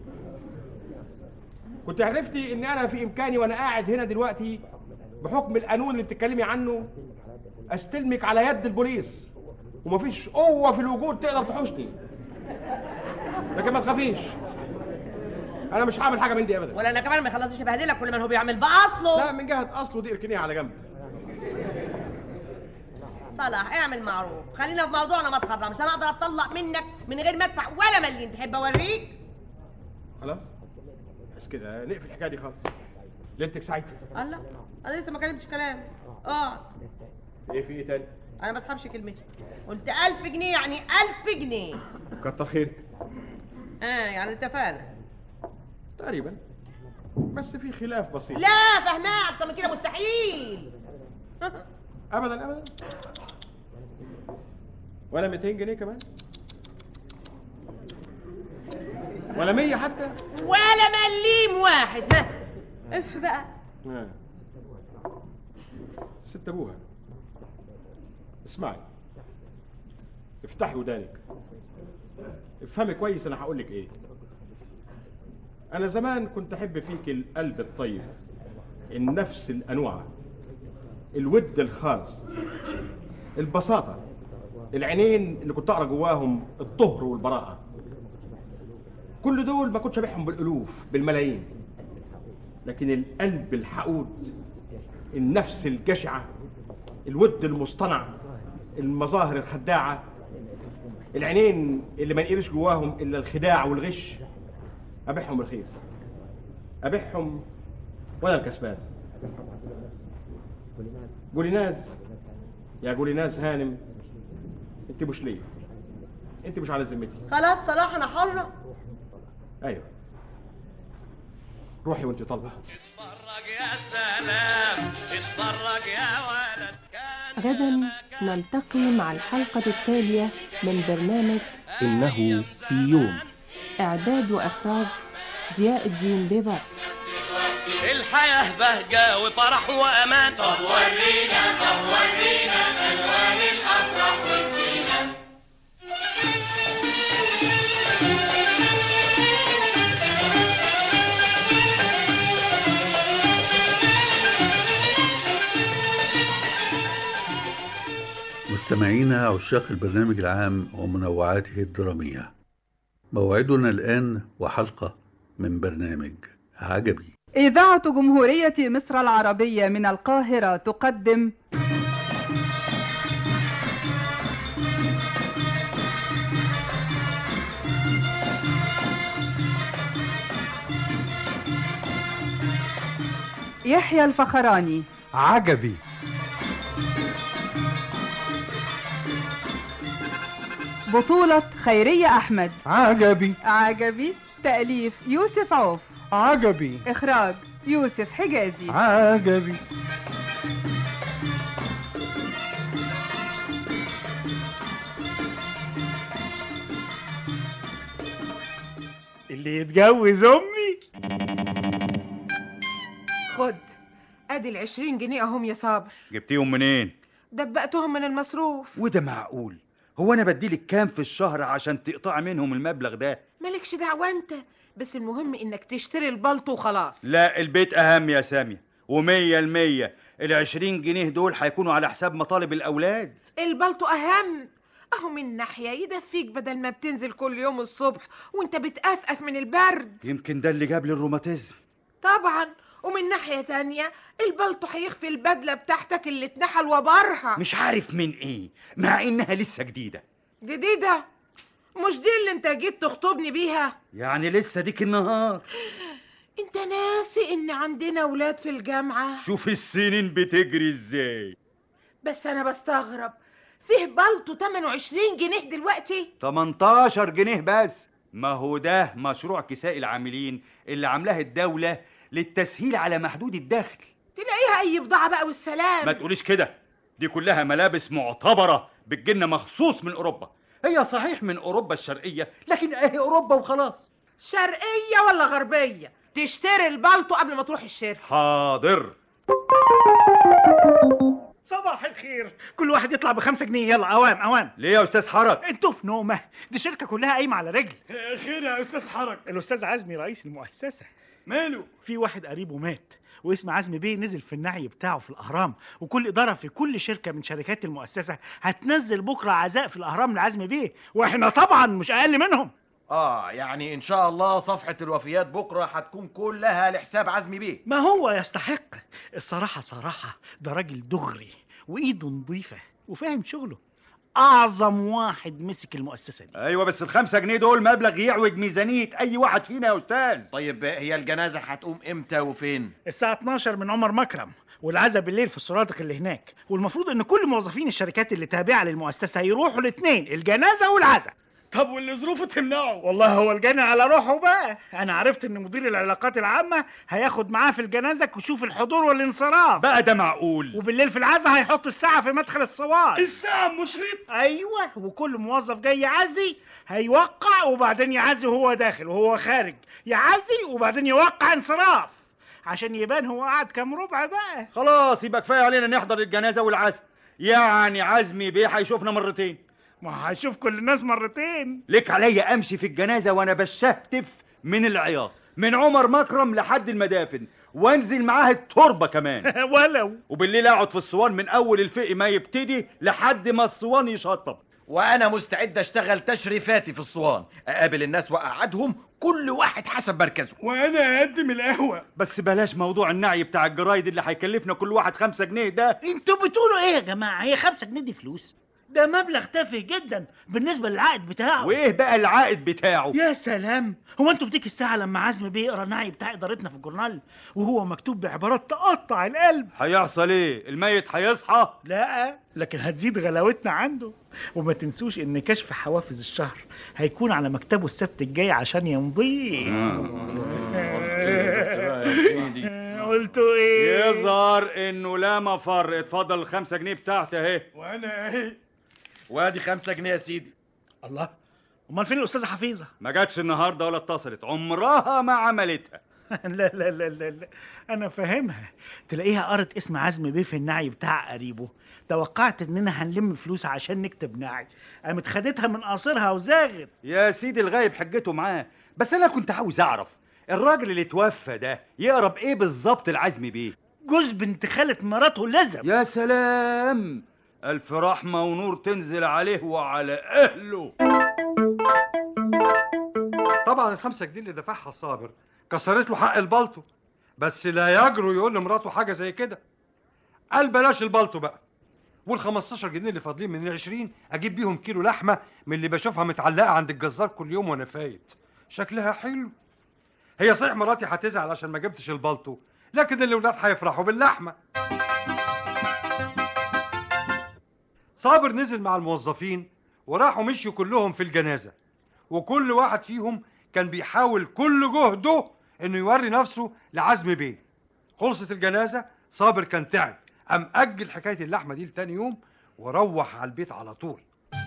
كنت عرفتي ان انا في امكاني وانا قاعد هنا دلوقتي بحكم القانون اللي بتتكلمي عنه استلمك على يد البوليس ومفيش قوة في الوجود تقدر تحوشني لكن ما تخافيش انا مش هعمل حاجة من دي ابدا ولا انا كمان ما يخلصش يبهدلك كل ما هو بيعمل باصله لا من جهة اصله دي اركنيها على جنب صلاح اعمل معروف خلينا في موضوعنا ما تخرمش انا اقدر اطلع منك من غير ما ادفع ولا مليم تحب اوريك خلاص بس كده نقفل الحكاية دي خالص ليلتك سعيدة الله انا لسه ما كلمتش كلام اه ايه في ايه تاني انا ما اسحبش كلمتي قلت ألف جنيه يعني ألف جنيه كتر خيرك اه يعني اتفقنا تقريبا بس في خلاف بسيط لا فهماك اكتر من كده مستحيل ابدا ابدا ولا 200 جنيه كمان ولا 100 حتى ولا مليم واحد ها اف بقى آه. ست ابوها اسمعي افتحي ودانك افهمي كويس انا هقول لك ايه انا زمان كنت احب فيك القلب الطيب النفس الانوعه الود الخالص البساطه العينين اللي كنت اقرا جواهم الطهر والبراءه كل دول ما كنتش ابيعهم بالالوف بالملايين لكن القلب الحقود النفس الجشعه الود المصطنع المظاهر الخداعه العينين اللي ما نقرش جواهم الا الخداع والغش ابيعهم رخيص ابيعهم وانا الكسبان جوليناز يا جوليناز هانم انت مش ليا انت مش على ذمتي خلاص صلاح انا حرة ايوه روحي وانت طالبه يا سلام اتفرج يا ولد غدا نلتقي مع الحلقة التالية من برنامج إنه في يوم إعداد وإخراج ضياء الدين بيبرس الحياة بهجة وفرح وأمان طب ورينا طب ورينا ألوان الأفراح والزينة مستمعينا عشاق البرنامج العام ومنوعاته الدرامية موعدنا الآن وحلقة من برنامج عجبي إذاعة جمهورية مصر العربية من القاهرة تقدم يحيى الفخراني عجبي بطولة خيرية أحمد عجبي عجبي تأليف يوسف عوف عجبي إخراج يوسف حجازي عجبي اللي يتجوز امي خد ادي العشرين جنيه اهم يا صابر جبتيهم منين دبقتهم من المصروف وده معقول هو انا بديلك كام في الشهر عشان تقطعي منهم المبلغ ده مالكش دعوة انت بس المهم انك تشتري البلطو وخلاص لا البيت اهم يا سامية ومية المية العشرين جنيه دول هيكونوا على حساب مطالب الأولاد البلطو أهم أهو من ناحية يدفيك بدل ما بتنزل كل يوم الصبح وانت بتقفقف من البرد يمكن ده اللي جاب لي الروماتيزم طبعا ومن ناحية تانية البلطو هيخفي البدلة بتاعتك اللي اتنحل وبرها مش عارف من ايه مع انها لسه جديدة جديدة مش دي اللي انت جيت تخطبني بيها يعني لسه ديك النهار انت ناسي ان عندنا ولاد في الجامعة شوف السنين بتجري ازاي بس انا بستغرب فيه بلطو 28 جنيه دلوقتي 18 جنيه بس ما هو ده مشروع كساء العاملين اللي عاملاه الدولة للتسهيل على محدود الدخل تلاقيها اي بضاعة بقى والسلام ما تقوليش كده دي كلها ملابس معتبرة بتجيلنا مخصوص من أوروبا هي صحيح من أوروبا الشرقية لكن أهي أوروبا وخلاص شرقية ولا غربية تشتري البلطو قبل ما تروح الشارع حاضر صباح الخير كل واحد يطلع بخمسة جنيه يلا اوام اوام ليه يا أستاذ حرج انتوا في نومه دي الشركه كلها قايمه على رجل خير يا استاذ حرج الاستاذ عزمي رئيس المؤسسه ماله في واحد قريبه مات واسم عزمي بيه نزل في النعي بتاعه في الاهرام وكل اداره في كل شركه من شركات المؤسسه هتنزل بكره عزاء في الاهرام لعزمي بيه واحنا طبعا مش اقل منهم اه يعني ان شاء الله صفحة الوفيات بكرة هتكون كلها لحساب عزمي بيه ما هو يستحق الصراحه صراحه ده راجل دغري وايده نظيفه وفاهم شغله اعظم واحد مسك المؤسسه دي أيوة بس الخمسة جنيه دول مبلغ يعوج ميزانية أي واحد فينا يا أستاذ طيب هي الجنازة هتقوم امتى وفين الساعه 12 من عمر مكرم والعزاء بالليل في السرادق اللي هناك والمفروض ان كل موظفين الشركات اللي تابعه للمؤسسه يروحوا الاثنين الجنازه والعزاء طب واللي ظروفه تمنعه والله هو الجنى على روحه بقى انا عرفت ان مدير العلاقات العامه هياخد معاه في الجنازه كشوف الحضور والانصراف بقى ده معقول وبالليل في العزاء هيحط الساعه في مدخل الصوان الساعة مشرط ايوه وكل موظف جاي يعزي هيوقع وبعدين يعزي وهو داخل وهو خارج يعزي وبعدين يوقع انصراف عشان يبان هو قعد كام ربع بقى خلاص يبقى كفاية علينا نحضر الجنازة والعزاء يعني عزمي بيه هيشوفنا مرتين ما هيشوف كل الناس مرتين لك عليا امشي في الجنازه وانا بشهتف من العياط من عمر مكرم لحد المدافن وانزل معاه التربه كمان ولو وبالليل اقعد في الصوان من اول الفقي ما يبتدي لحد ما الصوان يشطب وانا مستعد اشتغل تشريفاتي في الصوان اقابل الناس واقعدهم كل واحد حسب مركزه وانا اقدم القهوة بس بلاش موضوع النعي بتاع الجرايد اللي هيكلفنا كل واحد خمسة جنيه ده انتوا بتقولوا ايه يا جماعه هي خمسة جنيه دي فلوس ده مبلغ تافه جدا بالنسبه للعائد بتاعه وايه بقى العائد بتاعه يا سلام هو انتوا في ديك الساعه لما عزمي بيقرا النعي بتاع ادارتنا في الجورنال وهو مكتوب بعبارات تقطع القلب هيحصل ايه الميت هيصحى لا لكن هتزيد غلاوتنا عنده وما تنسوش ان كشف حوافز الشهر هيكون على مكتبه السبت الجاي عشان يمضيه قلتوا ايه يظهر انه لا مفر اتفضل الخمسة جنيه بتاعتي اهي وانا اهي وادي خمسة جنيه يا سيدي الله امال فين الاستاذه حفيظه ما جاتش النهارده ولا اتصلت عمرها ما عملتها لا لا لا لا لا انا فاهمها تلاقيها قرت اسم عزمي بيه في النعي بتاع قريبه توقعت اننا هنلم فلوس عشان نكتب نعي قامت خدتها من قاصرها وزاغت يا سيدي الغايب حجته معاه بس انا كنت عاوز اعرف الراجل اللي توفى ده يقرب ايه بالظبط العزمي بيه جوز بنت خالة مراته لزم يا سلام الف رحمه ونور تنزل عليه وعلى اهله طبعا الخمسة جنيه اللي دفعها الصابر كسرت له حق البلطو بس لا يجرؤ يقول لمراته حاجة زي كده قال بلاش البلطو بقى وال 15 جنيه اللي فاضلين من ال 20 اجيب بيهم كيلو لحمه من اللي بشوفها متعلقه عند الجزار كل يوم وانا فايت شكلها حلو هي صحيح مراتي هتزعل عشان ما جبتش البلطو لكن الاولاد هيفرحوا باللحمه صابر نزل مع الموظفين وراحوا مشيوا كلهم في الجنازه وكل واحد فيهم كان بيحاول كل جهده انه يوري نفسه لعزم بيه خلصت الجنازه صابر كان تعب قام اجل حكايه اللحمه دي لتاني يوم وروح على البيت على طول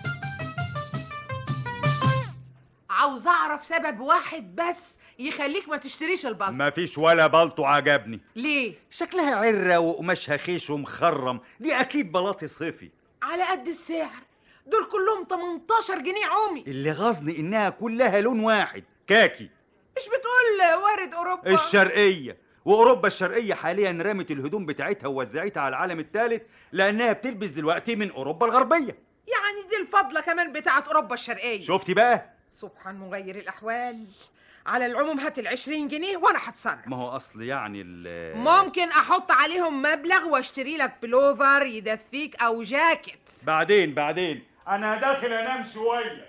عاوز اعرف سبب واحد بس يخليك ما تشتريش البلطو ما فيش ولا بلطو عجبني ليه شكلها عرة وقماشها خيش ومخرم دي اكيد بلاطي صيفي على قد السعر دول كلهم 18 جنيه عمي اللي غاظني انها كلها لون واحد كاكي مش بتقول وارد اوروبا الشرقية واوروبا الشرقيه حاليا رمت الهدوم بتاعتها ووزعتها على العالم الثالث لانها بتلبس دلوقتي من اوروبا الغربيه يعني دي الفضلة كمان بتاعت أوروبا الشرقية شفتي بقى سبحان مغير الأحوال على العموم هات العشرين جنيه وأنا هتصرف ما هو اصل يعني ال ممكن أحط عليهم مبلغ واشتري لك بلوفر يدفيك أو جاكيت بعدين بعدين انا داخل انام شويه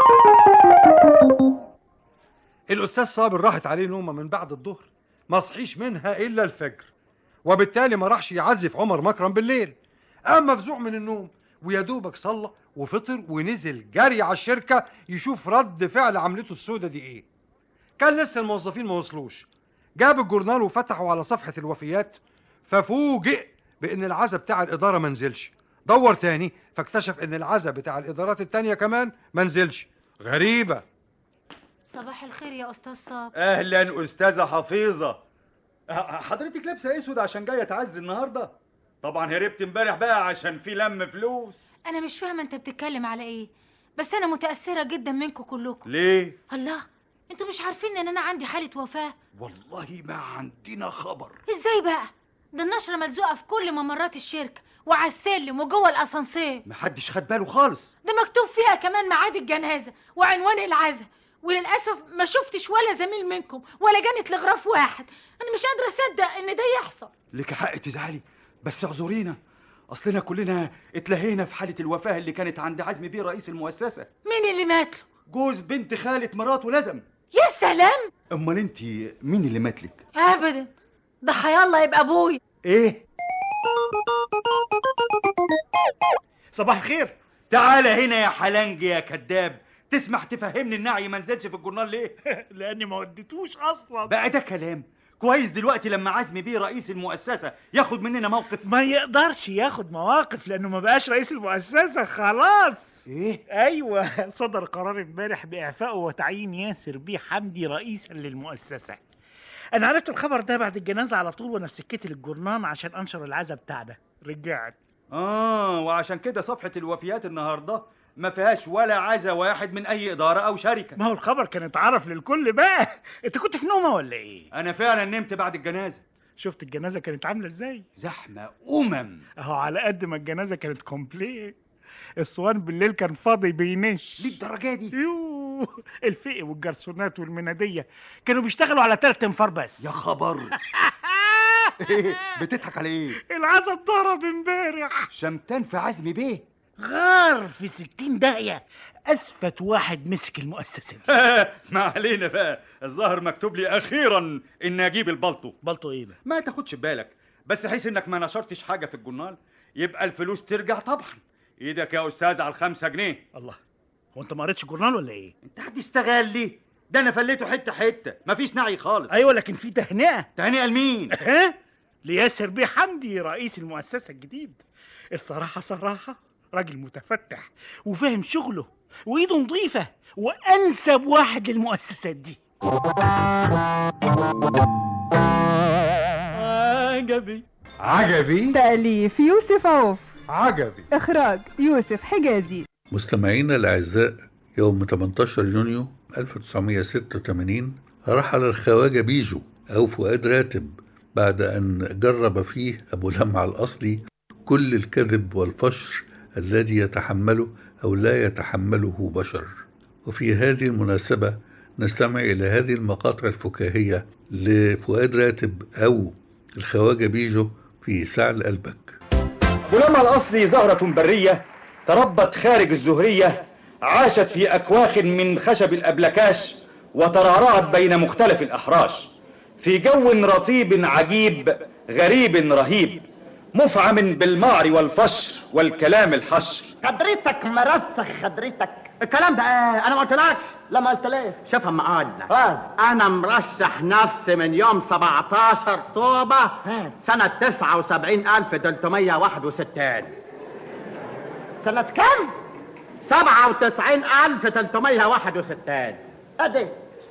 الاستاذ صابر راحت عليه نومه من بعد الظهر ما صحيش منها الا الفجر وبالتالي ما راحش يعزف عمر مكرم بالليل قام مفزوع من النوم ويا دوبك صلى وفطر ونزل جري على الشركه يشوف رد فعل عملته السودة دي ايه كان لسه الموظفين ما وصلوش جاب الجورنال وفتحه على صفحه الوفيات ففوجئ بان العزا بتاع الاداره ما نزلش دور تاني فاكتشف ان العزا بتاع الادارات التانية كمان ما نزلش غريبه صباح الخير يا استاذ صابر اهلا استاذه حفيظه ح- حضرتك لابسه اسود عشان جايه تعزي النهارده طبعا هربت امبارح بقى عشان في لم فلوس انا مش فاهمه انت بتتكلم على ايه بس انا متاثره جدا منكم كلكم ليه الله انتوا مش عارفين ان انا عندي حاله وفاه والله ما عندنا خبر ازاي بقى ده النشره ملزوقه في كل ممرات الشركه وعلى السلم وجوه الاسانسير محدش خد باله خالص ده مكتوب فيها كمان ميعاد الجنازه وعنوان العزا وللاسف ما شفتش ولا زميل منكم ولا جانت لغراف واحد انا مش قادره اصدق ان ده يحصل لك حق تزعلي بس اعذرينا اصلنا كلنا اتلهينا في حاله الوفاه اللي كانت عند عزمي بيه رئيس المؤسسه مين اللي مات له جوز بنت خاله مراته لزم يا سلام امال انت مين اللي ماتلك ابدا ده حيالله يبقى ابويا ايه صباح الخير تعالى هنا يا حلنجي يا كذاب تسمح تفهمني النعي ما نزلش في الجورنال ليه لاني ما وديتوش اصلا بقى ده كلام كويس دلوقتي لما عزمي بيه رئيس المؤسسه ياخد مننا موقف ما يقدرش ياخد مواقف لانه ما بقاش رئيس المؤسسه خلاص ايه ايوه صدر قرار امبارح باعفائه وتعيين ياسر بيه حمدي رئيسا للمؤسسه انا عرفت الخبر ده بعد الجنازه على طول وانا في سكتي للجورنان عشان انشر العزا بتاعنا رجعت اه وعشان كده صفحه الوفيات النهارده ما فيهاش ولا عزا واحد من اي اداره او شركه ما هو الخبر كان اتعرف للكل بقى انت كنت في نومه ولا ايه انا فعلا نمت بعد الجنازه شفت الجنازه كانت عامله ازاي زحمه امم اهو على قد ما الجنازه كانت كومبليت الصوان بالليل كان فاضي بينش للدرجه دي يوه الفقي والجرسونات والمناديه كانوا بيشتغلوا على تلات انفار بس يا خبر إيه؟ بتضحك على ايه العزا اتضرب امبارح شمتان في عزمي بيه غار في ستين داهية أسفت واحد مسك المؤسسة دي ما علينا بقى الظاهر مكتوب لي اخيرا ان اجيب البلطو بلطو ايه ده ما تاخدش بالك بس حيث انك ما نشرتش حاجه في الجورنال يبقى الفلوس ترجع طبعا ايدك يا استاذ على الخمسة جنيه الله هو انت ما قريتش جورنال ولا ايه انت هتستغل لي ده انا فليته حته حته مفيش نعي خالص ايوه لكن في تهنئه تهنئه لمين ها لياسر بيه حمدي رئيس المؤسسه الجديد الصراحه صراحه راجل متفتح وفاهم شغله وايده نظيفه وانسب واحد للمؤسسات دي عجبي عجبي تأليف يوسف عوف عجبي إخراج يوسف حجازي مستمعينا الأعزاء يوم 18 يونيو 1986 رحل الخواجة بيجو أو فؤاد راتب بعد أن جرب فيه أبو لمعة الأصلي كل الكذب والفشر الذي يتحمله أو لا يتحمله بشر وفي هذه المناسبة نستمع إلى هذه المقاطع الفكاهية لفؤاد راتب أو الخواجة بيجو في سعل قلبك ولما الأصلي زهرة برية تربت خارج الزهرية عاشت في أكواخ من خشب الأبلكاش وترعرعت بين مختلف الأحراش في جو رطيب عجيب غريب رهيب مفعم بالمعر والفشر والكلام الحشر خدرتك مرسخ خدرتك الكلام ده ايه انا ما قلتلكش لا ما قلتليش شوف اما قعدنا اه انا مرشح نفسي من يوم 17 طوبة سنة 79361 سنة كام؟ 97361 ادي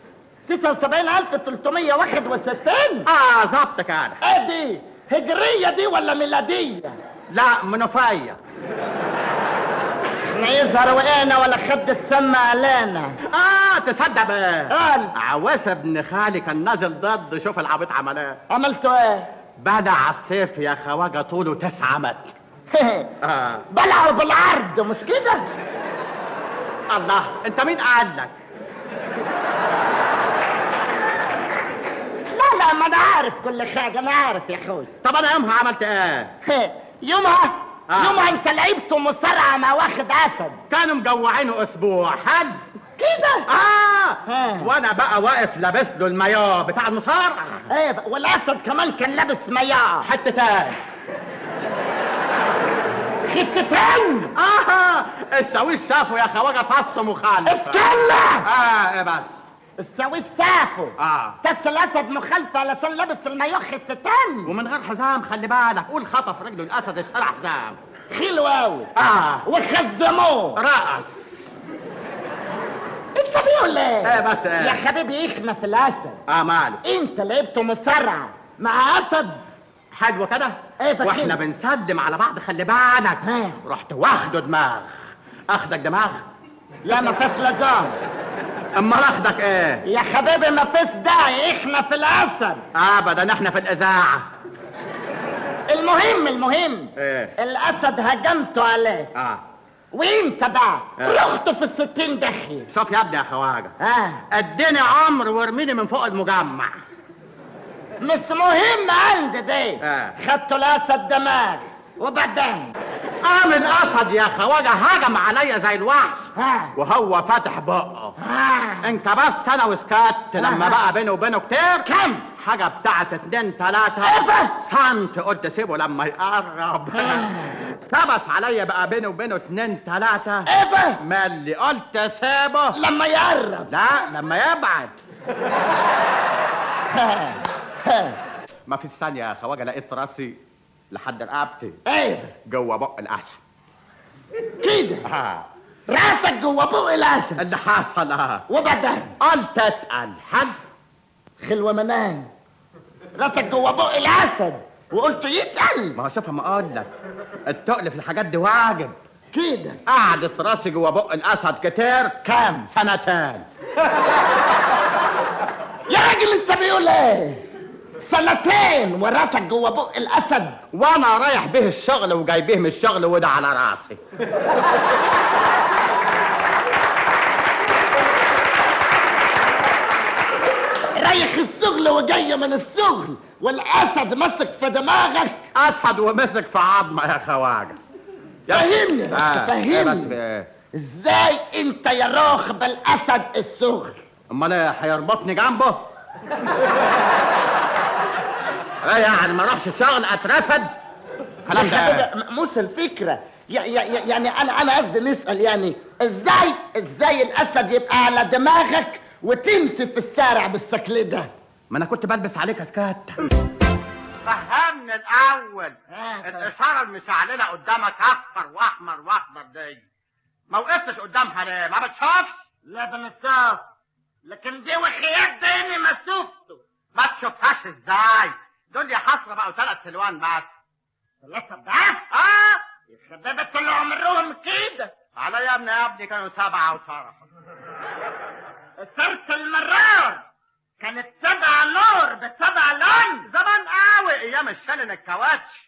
79361 اه ظبط كده ادي هجرية دي ولا ميلادية؟ لا منوفية احنا يظهر وقعنا ولا خد السما علينا اه تصدق بقى قال عواس ابن خالي كان نازل ضد شوف العبيط عمل ايه عملتوا ايه بدع على السيف يا خواجه طوله تسعة متر آه. بلعوا بالعرض مش كده الله انت مين قعد لك لا لا ما انا عارف كل حاجه انا عارف يا اخوي طب انا يومها عملت ايه يومها آه. يومها انت لعبت مصارعه مع واخد اسد كانوا مجوعينه اسبوع حد كده اه وانا بقى واقف لابس له المايو بتاع المصارعه ايه والاسد كمان كان لابس مياه حتتين حتتين اه الساويس شافوا يا خواجه فص مخالف استنى اه ايه بس السويس سافو اه تس الاسد مخالفه علشان لابس المايوه حتتين ومن غير حزام خلي بالك قول خطف رجله الاسد اشترى حزام حلو قوي اه وخزموه رأس انت بيقول ايه ايه بس ايه يا حبيبي احنا في الاسد اه ماله انت لعبت مصارعه مع اسد حلو كده ايه فاكر واحنا بنسلم على بعض خلي بالك ها. رحت واخده دماغ اخدك دماغ لا ما فيش لزام امال اخدك ايه يا حبيبي ما فيش داعي احنا في الاسد ابدا احنا في الاذاعه المهم المهم ايه الاسد هجمته عليه اه وانت بقى آه. رحت في الستين دخل شوف يا ابني يا خواجه اه اديني عمر وارميني من فوق المجمع مش مهم عندي دي آه. خدت الاسد دماغ وبعدين قام الاسد يا خواجه هجم عليا زي الوحش ها وهو فاتح بقه ها انكبست انا وسكت لما آه. بقى بيني وبينه كتير كم حاجة بتاعت اتنين تلاتة ايه سنت قلت سيبه لما يقرب كبس عليا بقى بيني وبينه اتنين تلاتة ايه مالي قلت سيبه لما يقرب لا لما يبعد ما في ثانية يا خواجة لقيت راسي لحد رقبتي ايه جوه بق الاسد كده آه. راسك جوه بق الاسد اللي حصل اه وبعدين قلت اتقل حد خلوه منام راسك جوه بق الاسد وقلت يتقل ما هو شوف ما اقول لك التقل في الحاجات دي واجب كده قعدت راسي جوه بق الاسد كتير كام سنتين يا راجل انت بيقول ايه سنتين وراسك جوه بق الاسد وانا رايح به الشغل وجاي به من الشغل وده على راسي رايح الشغل وجاي من الشغل والاسد مسك في دماغك اسد ومسك في عظمه يا خواجه يا- فهمني بس آه، فهمني إيه بس بايه ازاي انت يا راغب الاسد الشغل امال ايه هيربطني جنبه ايه يعني ما اروحش الشغل اترفد كلام ده إيه؟ حبيبي موسى الفكره يا- يا- يا- يعني انا انا قصدي نسال يعني ازاي ازاي الاسد يبقى على دماغك وتمشي في الشارع بالشكل ده ما انا كنت بلبس عليك اسكات فهمني الاول الاشاره المشعلله قدامك اصفر واحمر واخضر دي ما وقفتش قدامها ليه ما بتشوفش لا بنشوف لكن دي وخيات ديني ما شفته ما تشوفهاش ازاي دول يا حسره بقوا ثلاث سلوان بس ثلاثة ضعف اه يا شباب طول عمرهم كده على يا ابني يا ابني كانوا سبعه وشرف صرت المرار كانت سبع نور بسبع لون زمان قوي ايام الشلن الكواتش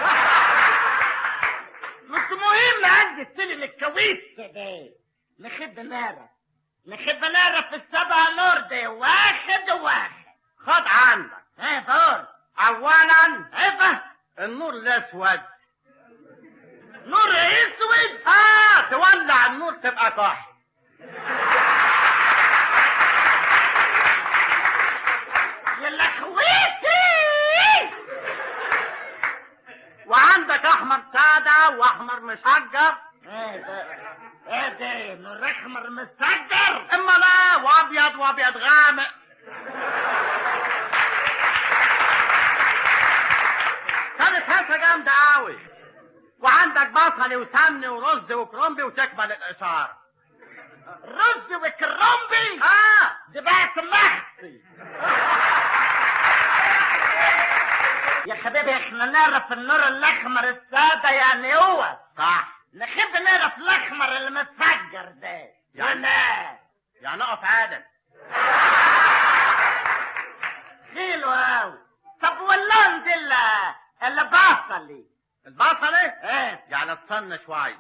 مش مهم عندي السلم الكويس ده نخب نارة نخب نارة في السبع نور دي واحد واحد خد عندك ايه دور اولا ايه النور الاسود نور اسود اه تولع النور تبقى كحل يا لخويتي وعندك احمر ساده واحمر مشجر ايه ده ايه ده نور احمر مسجر اما لا وابيض وابيض غامق كانت هسه جامده قوي وعندك بصل وسمن ورز وكرنبي وتكمل الاشاره رز وكرنبي اه دي بقت محشي يا حبيبي احنا نعرف النور الاحمر الساده يعني هو صح نحب نعرف الاحمر اللي متفجر ده يعني يعني اقف عادل حلو قوي طب واللون دي اللي اللي بصلي البصلي؟ ايه يعني تصن شويه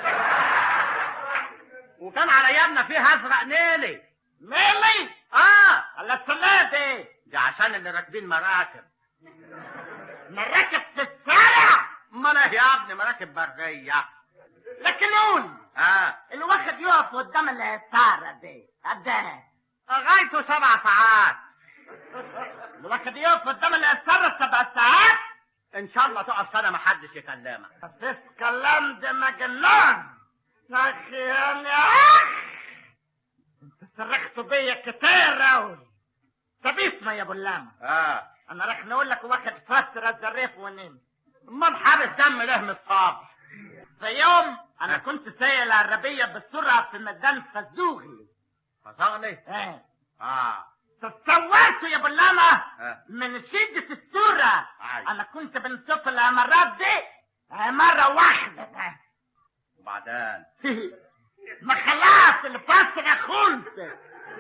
وكان على ايامنا فيه ازرق نيلي نيلي؟ اه الا السنه دي دي عشان اللي راكبين مراكب مراكب في الشارع؟ امال ايه يا ابني مراكب بريه لكن قول اه الواحد يقف قدام الستاره دي قد ايه؟ غايته سبع ساعات الواحد يقف قدام الستاره سبع ساعات؟ ان شاء الله تقف سنه ما حدش يكلمك مفيش كلام ده مجنون يا اخي يا اخ انت صرخت بيا كتير اوي طب اسمع يا ابو اللام اه انا راح نقول لك واخد فتره الزريف ونمت امال حابس دم ليه من الصبح في يوم انا كنت سايق العربيه بسرعه في ميدان فزوغي فزوغي؟ ايه اه تصورت يا ابو اللامة آه. من شدة السرعة انا كنت بنشوف العمارات دي عمارة واحدة وبعدين ما خلاص الفترة خلصت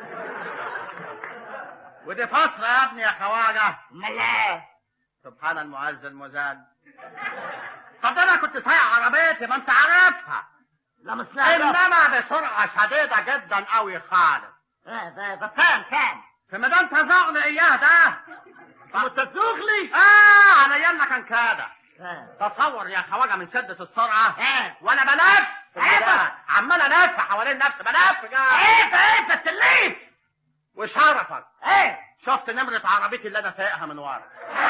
ودي فترة يا ابني يا خواجة ملا سبحان المعز المزاد طب ده انا كنت سايق عربيتي ما انت عارفها لا مش انما بسرعة شديدة جدا قوي خالص ايه ده ده فين فين في ميدان تزغلي اياه ده متزغلي اه على ايامنا كان كده تصور يا خواجه من شدة السرعة وانا بلف ايه عمال الف حوالين نفسي بلف كده ايه ايه تليف وشرفك ايه شفت نمرة عربيتي اللي انا سايقها من ورا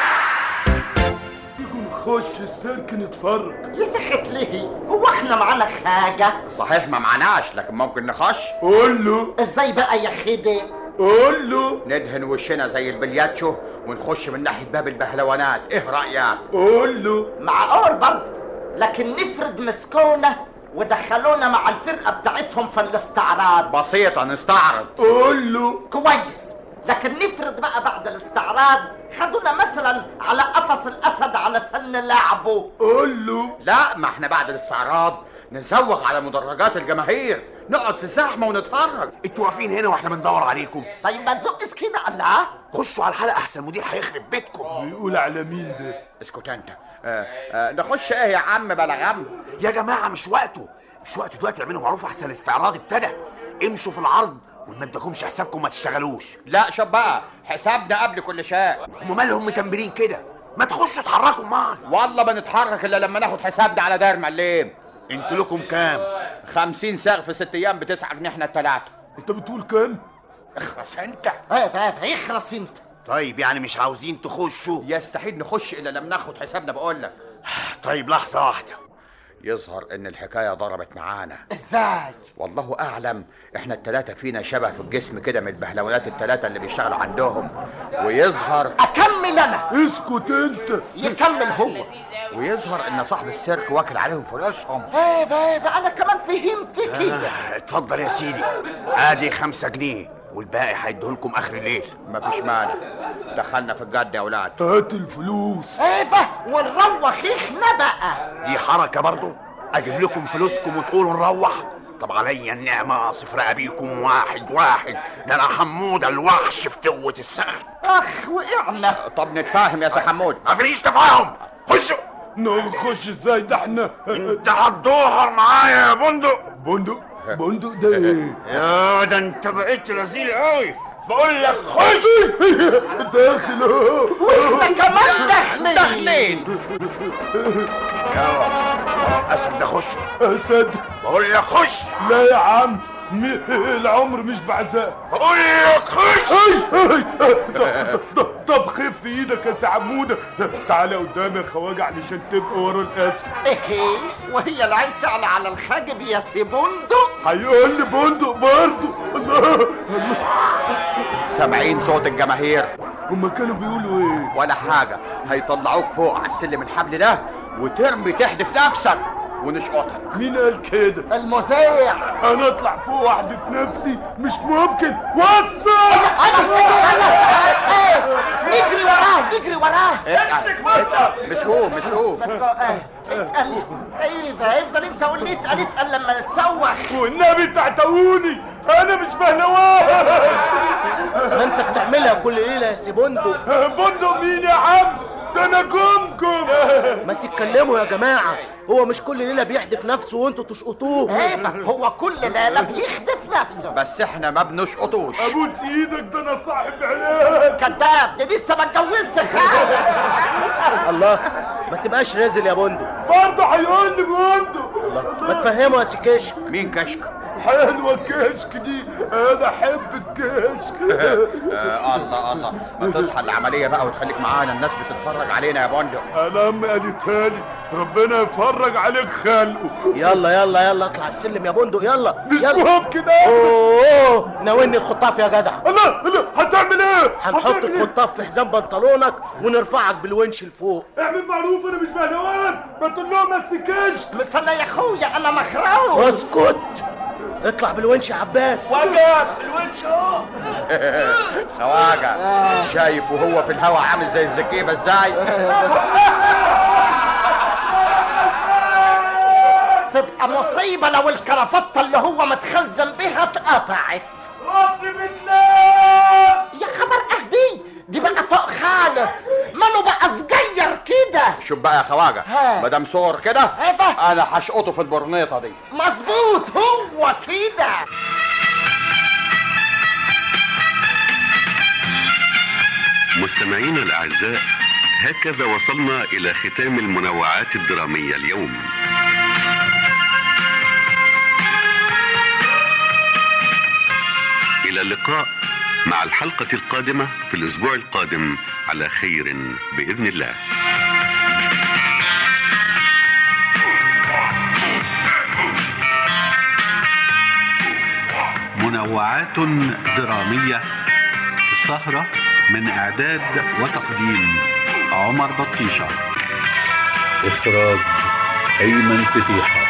نخش السيرك نتفرج يا سخت ليه هو احنا معانا حاجة صحيح ما معناش لكن ممكن نخش قول له ازاي بقى يا خيدي قول له ندهن وشنا زي البلياتشو ونخش من ناحية باب البهلوانات ايه رأيك قول له معقول برضه لكن نفرض مسكونا ودخلونا مع الفرقة بتاعتهم في الاستعراض بسيطة نستعرض قول له كويس لكن نفرض بقى بعد الاستعراض خدونا مثلا على قفص الاسد علشان نلعبه قول له لا ما احنا بعد الاستعراض نزوغ على مدرجات الجماهير نقعد في الزحمة ونتفرج انتوا واقفين هنا واحنا بندور عليكم طيب ما تزقش كده الله خشوا على الحلقة احسن المدير هيخرب بيتكم بيقول على مين ده اسكت انت آه آه نخش ايه يا عم بلا غم يا جماعة مش وقته مش وقته دلوقتي اعملوا معروف احسن الاستعراض ابتدى امشوا في العرض وما ادكمش حسابكم ما تشتغلوش لا شوف بقى حسابنا قبل كل شيء هم مالهم متنبرين كده ما تخشوا اتحركوا معانا والله ما نتحرك الا لما ناخد حسابنا على داير مليم انتوا لكم كام خمسين ساغ في ست ايام بتسعة جنيه احنا التلاتة انت بتقول كام اخرس انت ايه ده اخرس انت طيب يعني مش عاوزين تخشوا يستحيل نخش الا لما ناخد حسابنا بقول لك طيب لحظة واحدة يظهر ان الحكاية ضربت معانا ازاي والله اعلم احنا التلاتة فينا شبه في الجسم كده من البهلوانات التلاتة اللي بيشتغلوا عندهم ويظهر اكمل انا اسكت انت يكمل هو ويظهر ان صاحب السيرك واكل عليهم فلوسهم ايه ده ايه ده انا كمان فهمت كده آه اتفضل يا سيدي ادي خمسة جنيه والباقي هيديهولكم اخر الليل مفيش مانع دخلنا في الجد يا اولاد هات الفلوس ايه ده ونروح احنا بقى دي حركة برضو اجيب لكم فلوسكم وتقولوا نروح طب عليا النعمة اصف ابيكم واحد واحد ده انا حمودة الوحش في توة السرد اخ وقعنا طب نتفاهم يا سي حمود مفيش تفاهم خشوا نخش ازاي ده احنا انت هتدوهر معايا يا بندق بندق بندق ده ايه يا ده انت بقيت رزيل قوي بقول لك خش داخل اهو واحنا كمان داخلين داخلين يلا اسد ده خش اسد بقول لك خش لا يا عم م... العمر مش بعزاء بقول لك خش اي اي طب- طب- طب خف في ايدك يا سي عموده تعالى قدامي يا خواجه علشان تبقى ورا الاسد ايه وهي العين تعلى على الخاجب يا سي بندق هيقول لي بندق برضه الله الله سامعين صوت الجماهير هما كانوا بيقولوا ايه ولا حاجة هيطلعوك فوق على السلم الحبل ده وترمي تحدف نفسك ونشقطك مين قال كده المذيع انا اطلع فوق واحدة نفسي مش ممكن وصل انا انا ايه نجري ورايا اجري وراه امسك مصر مسكوه مسكوه مسكوه اه اتقل ايوه افضل انت قول لي اتقل اتقل لما تسوح والنبي تعتقوني انا مش بهلوان ما انت بتعملها كل ليله يا سي بندق بندق مين يا عم ده انا كمكم ما تتكلموا يا جماعه هو مش كل ليله بيحدف نفسه وانتوا تشقطوه ايوه هو كل ليله بيخدف نفسه بس احنا ما بنشقطوش ابوس ايدك ده انا صاحب عيال كذاب ده لسه ما اتجوزش خالص الله ما تبقاش رازل يا بندق برضه هيقول لي بندق ما تفهمه يا سي كشك مين كشك حلوه الكشك دي انا احب الكشك آه الله الله ما تصحى العمليه بقى وتخليك معانا الناس بتتفرج علينا يا بندق انا امي قالتها لي ربنا يفرج عليك خلقه يلا يلا يلا اطلع السلم يا بندق يلا مش يلا مهم كده اوه ناولني الخطاف يا جدع الله الله هتعمل ايه هنحط هتعمل إيه؟ الخطاف في حزام بنطلونك ونرفعك بالونش لفوق اعمل معروف انا مش بهلوان ما تقول لهم بس كشك مصلى يا اخويا انا مخروق اسكت اطلع بالونش يا عباس وجب الونش اهو خواجه شايف وهو في الهوا عامل زي الزكيبه ازاي تبقى مصيبه لو الكرافته اللي هو متخزن بيها اتقطعت راسي بالله يا خبر اهدي دي بقى فوق خالص ماله بقى صغير كده شوف بقى يا خواجه ها. ما دام صور كده ايوه انا هشقطه في البرنيطه دي مظبوط هو كده مستمعينا الأعزاء هكذا وصلنا إلى ختام المنوعات الدرامية اليوم إلى اللقاء مع الحلقة القادمة في الأسبوع القادم على خير بإذن الله منوعات درامية السهرة من إعداد وتقديم عمر بطيشة إخراج أيمن فتيحة